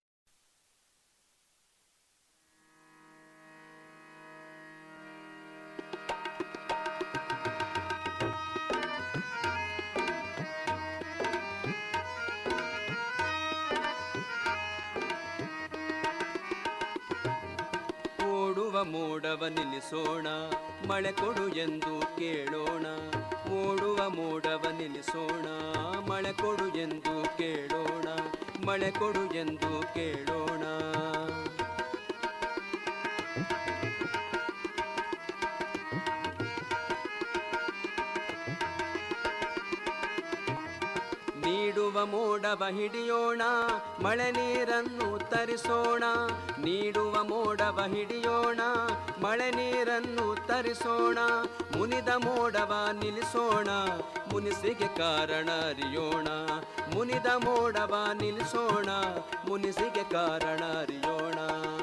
ಓಡುವ ಮೋಡವ ನಿಲ್ಲಿಸೋಣ ಮಳೆ ಕೊಡು ಎಂದು ಕೇಳೋಣ ಓಡುವ ಮೋಡವ ನಿಲ್ಲಿಸೋಣ ಮಳೆ ಕೊಡು ಎಂದು ಕೇಳೋಣ ಮಳೆ ಕೊಡು ಎಂದು ಕೇಳೋಣ ನೀಡುವ ಮೋಡವ ಹಿಡಿಯೋಣ ಮಳೆ ನೀರನ್ನು ತರಿಸೋಣ ನೀಡುವ ಮೋಡವ ಹಿಡಿಯೋಣ ಮಳೆ ನೀರನ್ನು ತರಿಸೋಣ ಮುನಿದ ಮೋಡವ ನಿಲ್ಲಿಸೋಣ ಮುನಿಸಿಗೆ ಕಾರಣ ಅರಿಯೋಣ ಮುನಿದ ಮೋಡವ ನಿಲ್ಲಿಸೋಣ ಮುನಿಸಿಗೆ ಕಾರಣ ಅರಿಯೋಣ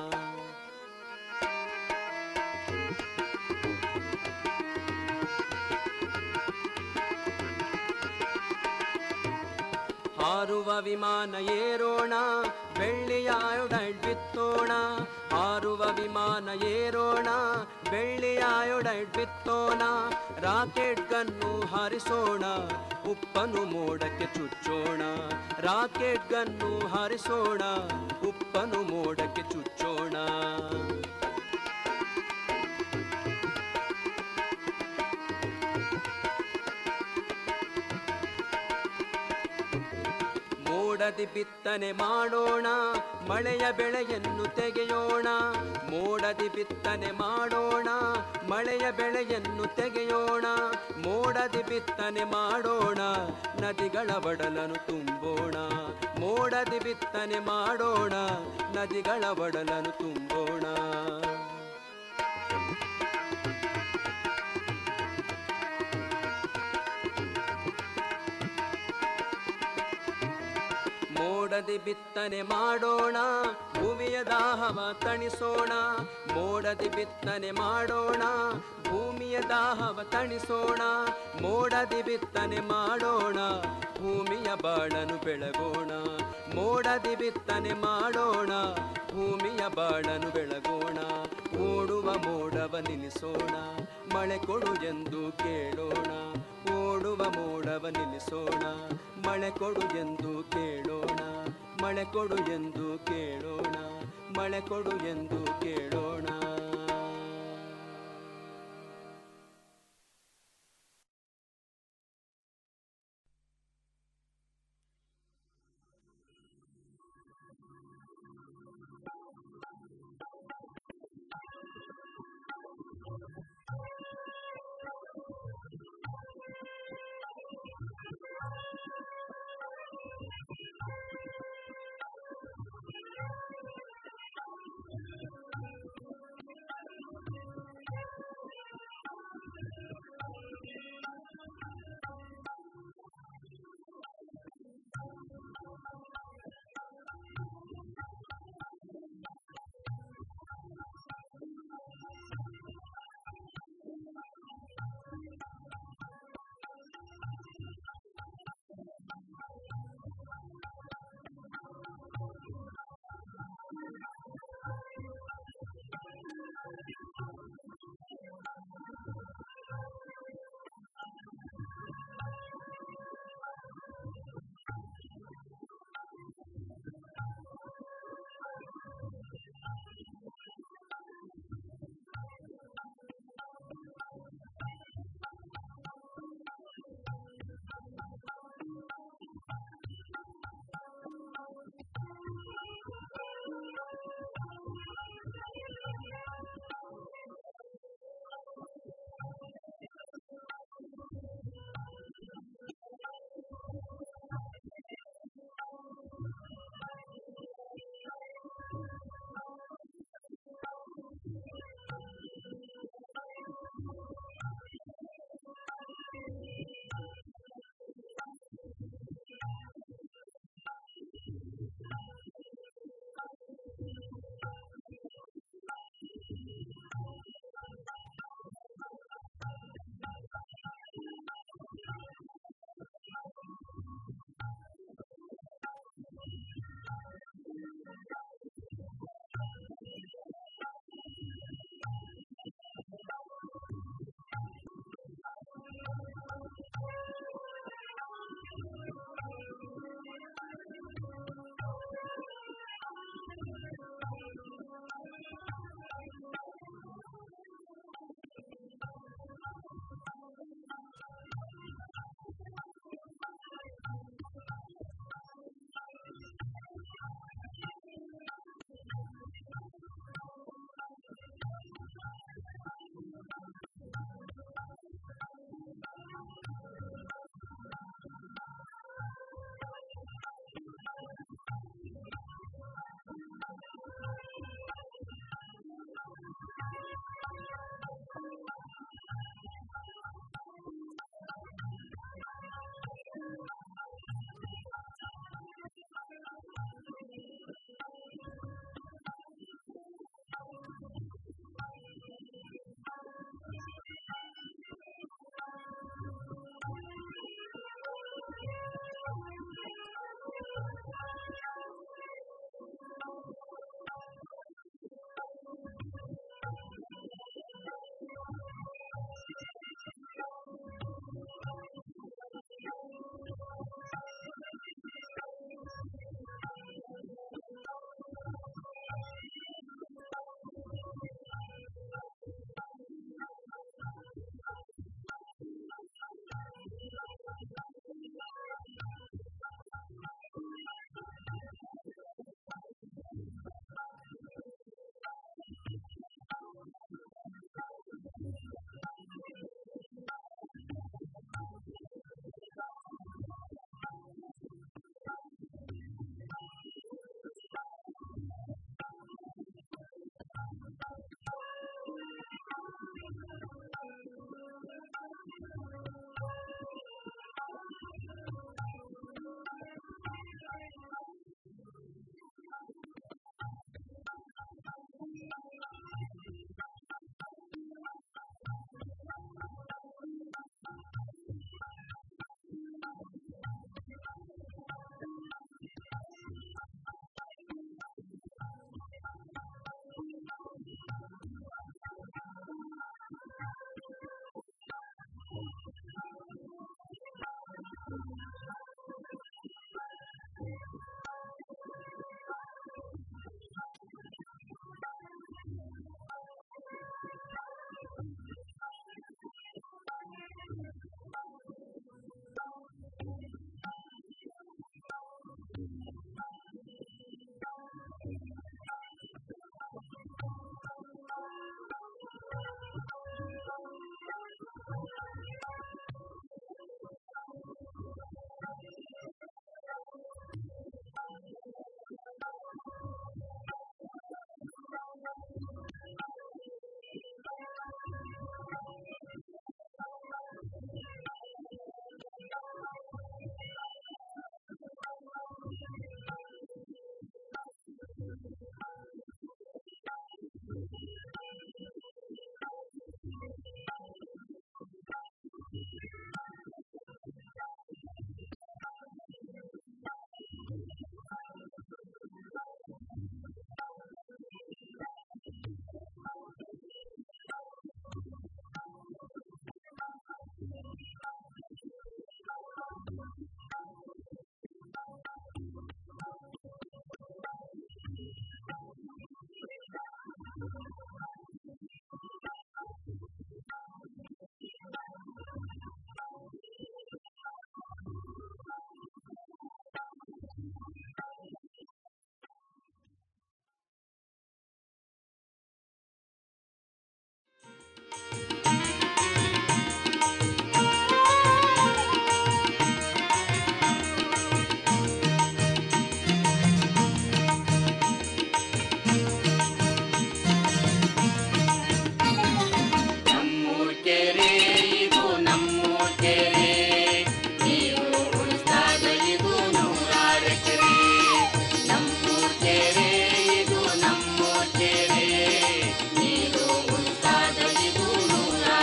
ಹಾರುವ ವಿಮಾನ ಏರೋಣ ಬೆಳ್ಳಿಯ ಅಯೋಡೈಡ್ ಬಿತ್ತೋಣ ಹಾರುವ ವಿಮಾನ ಏರೋಣ ಬೆಳ್ಳಿಯ ಅಯೋಡೈಡ್ ಬಿತ್ತೋಣ ರಾಕೆಟ್ ಗನ್ನು ಹಾರಿಸೋಣ ಉಪ್ಪನು ಮೋಡಕ್ಕೆ ಚುಚ್ಚೋಣ ರಾಕೆಟ್ ಗನ್ನು ಹಾರಿಸೋಣ ಉಪ್ಪನು ಮೋಡಕ್ಕೆ ಚುಚ್ಚೋಣ ಮೋಡದಿ ಬಿತ್ತನೆ ಮಾಡೋಣ ಮಳೆಯ ಬೆಳೆಯನ್ನು ತೆಗೆಯೋಣ ಮೋಡದಿ ಬಿತ್ತನೆ ಮಾಡೋಣ ಮಳೆಯ ಬೆಳೆಯನ್ನು ತೆಗೆಯೋಣ ಮೋಡದಿ ಬಿತ್ತನೆ ಮಾಡೋಣ ನದಿಗಳ ಒಡಲನ್ನು ತುಂಬೋಣ ಮೋಡದಿ ಬಿತ್ತನೆ ಮಾಡೋಣ ನದಿಗಳ ಒಡಲನ್ನು ತುಂಬೋಣ ಮೋಡದಿ ಬಿತ್ತನೆ ಮಾಡೋಣ ಭೂಮಿಯ ದಾಹವ ತಣಿಸೋಣ ಮೋಡದಿ ಬಿತ್ತನೆ ಮಾಡೋಣ ಭೂಮಿಯ ದಾಹವ ತಣಿಸೋಣ ಮೋಡದಿ ಬಿತ್ತನೆ ಮಾಡೋಣ ಭೂಮಿಯ ಬಾಳನು ಬೆಳಗೋಣ ಮೋಡದಿ ಬಿತ್ತನೆ ಮಾಡೋಣ ಭೂಮಿಯ ಬಾಳನು ಬೆಳಗೋಣ ಓಡುವ ಮೋಡವ ನಿಲ್ಲಿಸೋಣ ಮಳೆ ಕೊಡು ಎಂದು ಕೇಳೋಣ ಓಡುವ ಮೋಡವ ನಿಲ್ಲಿಸೋಣ ಮಳೆ ಕೊಡು ಎಂದು ಕೇಳೋಣ ಮಳೆ ಕೊಡು ಎಂದು ಕೇಳೋಣ ಮಳೆ ಕೊಡು ಎಂದು ಕೇಳೋಣ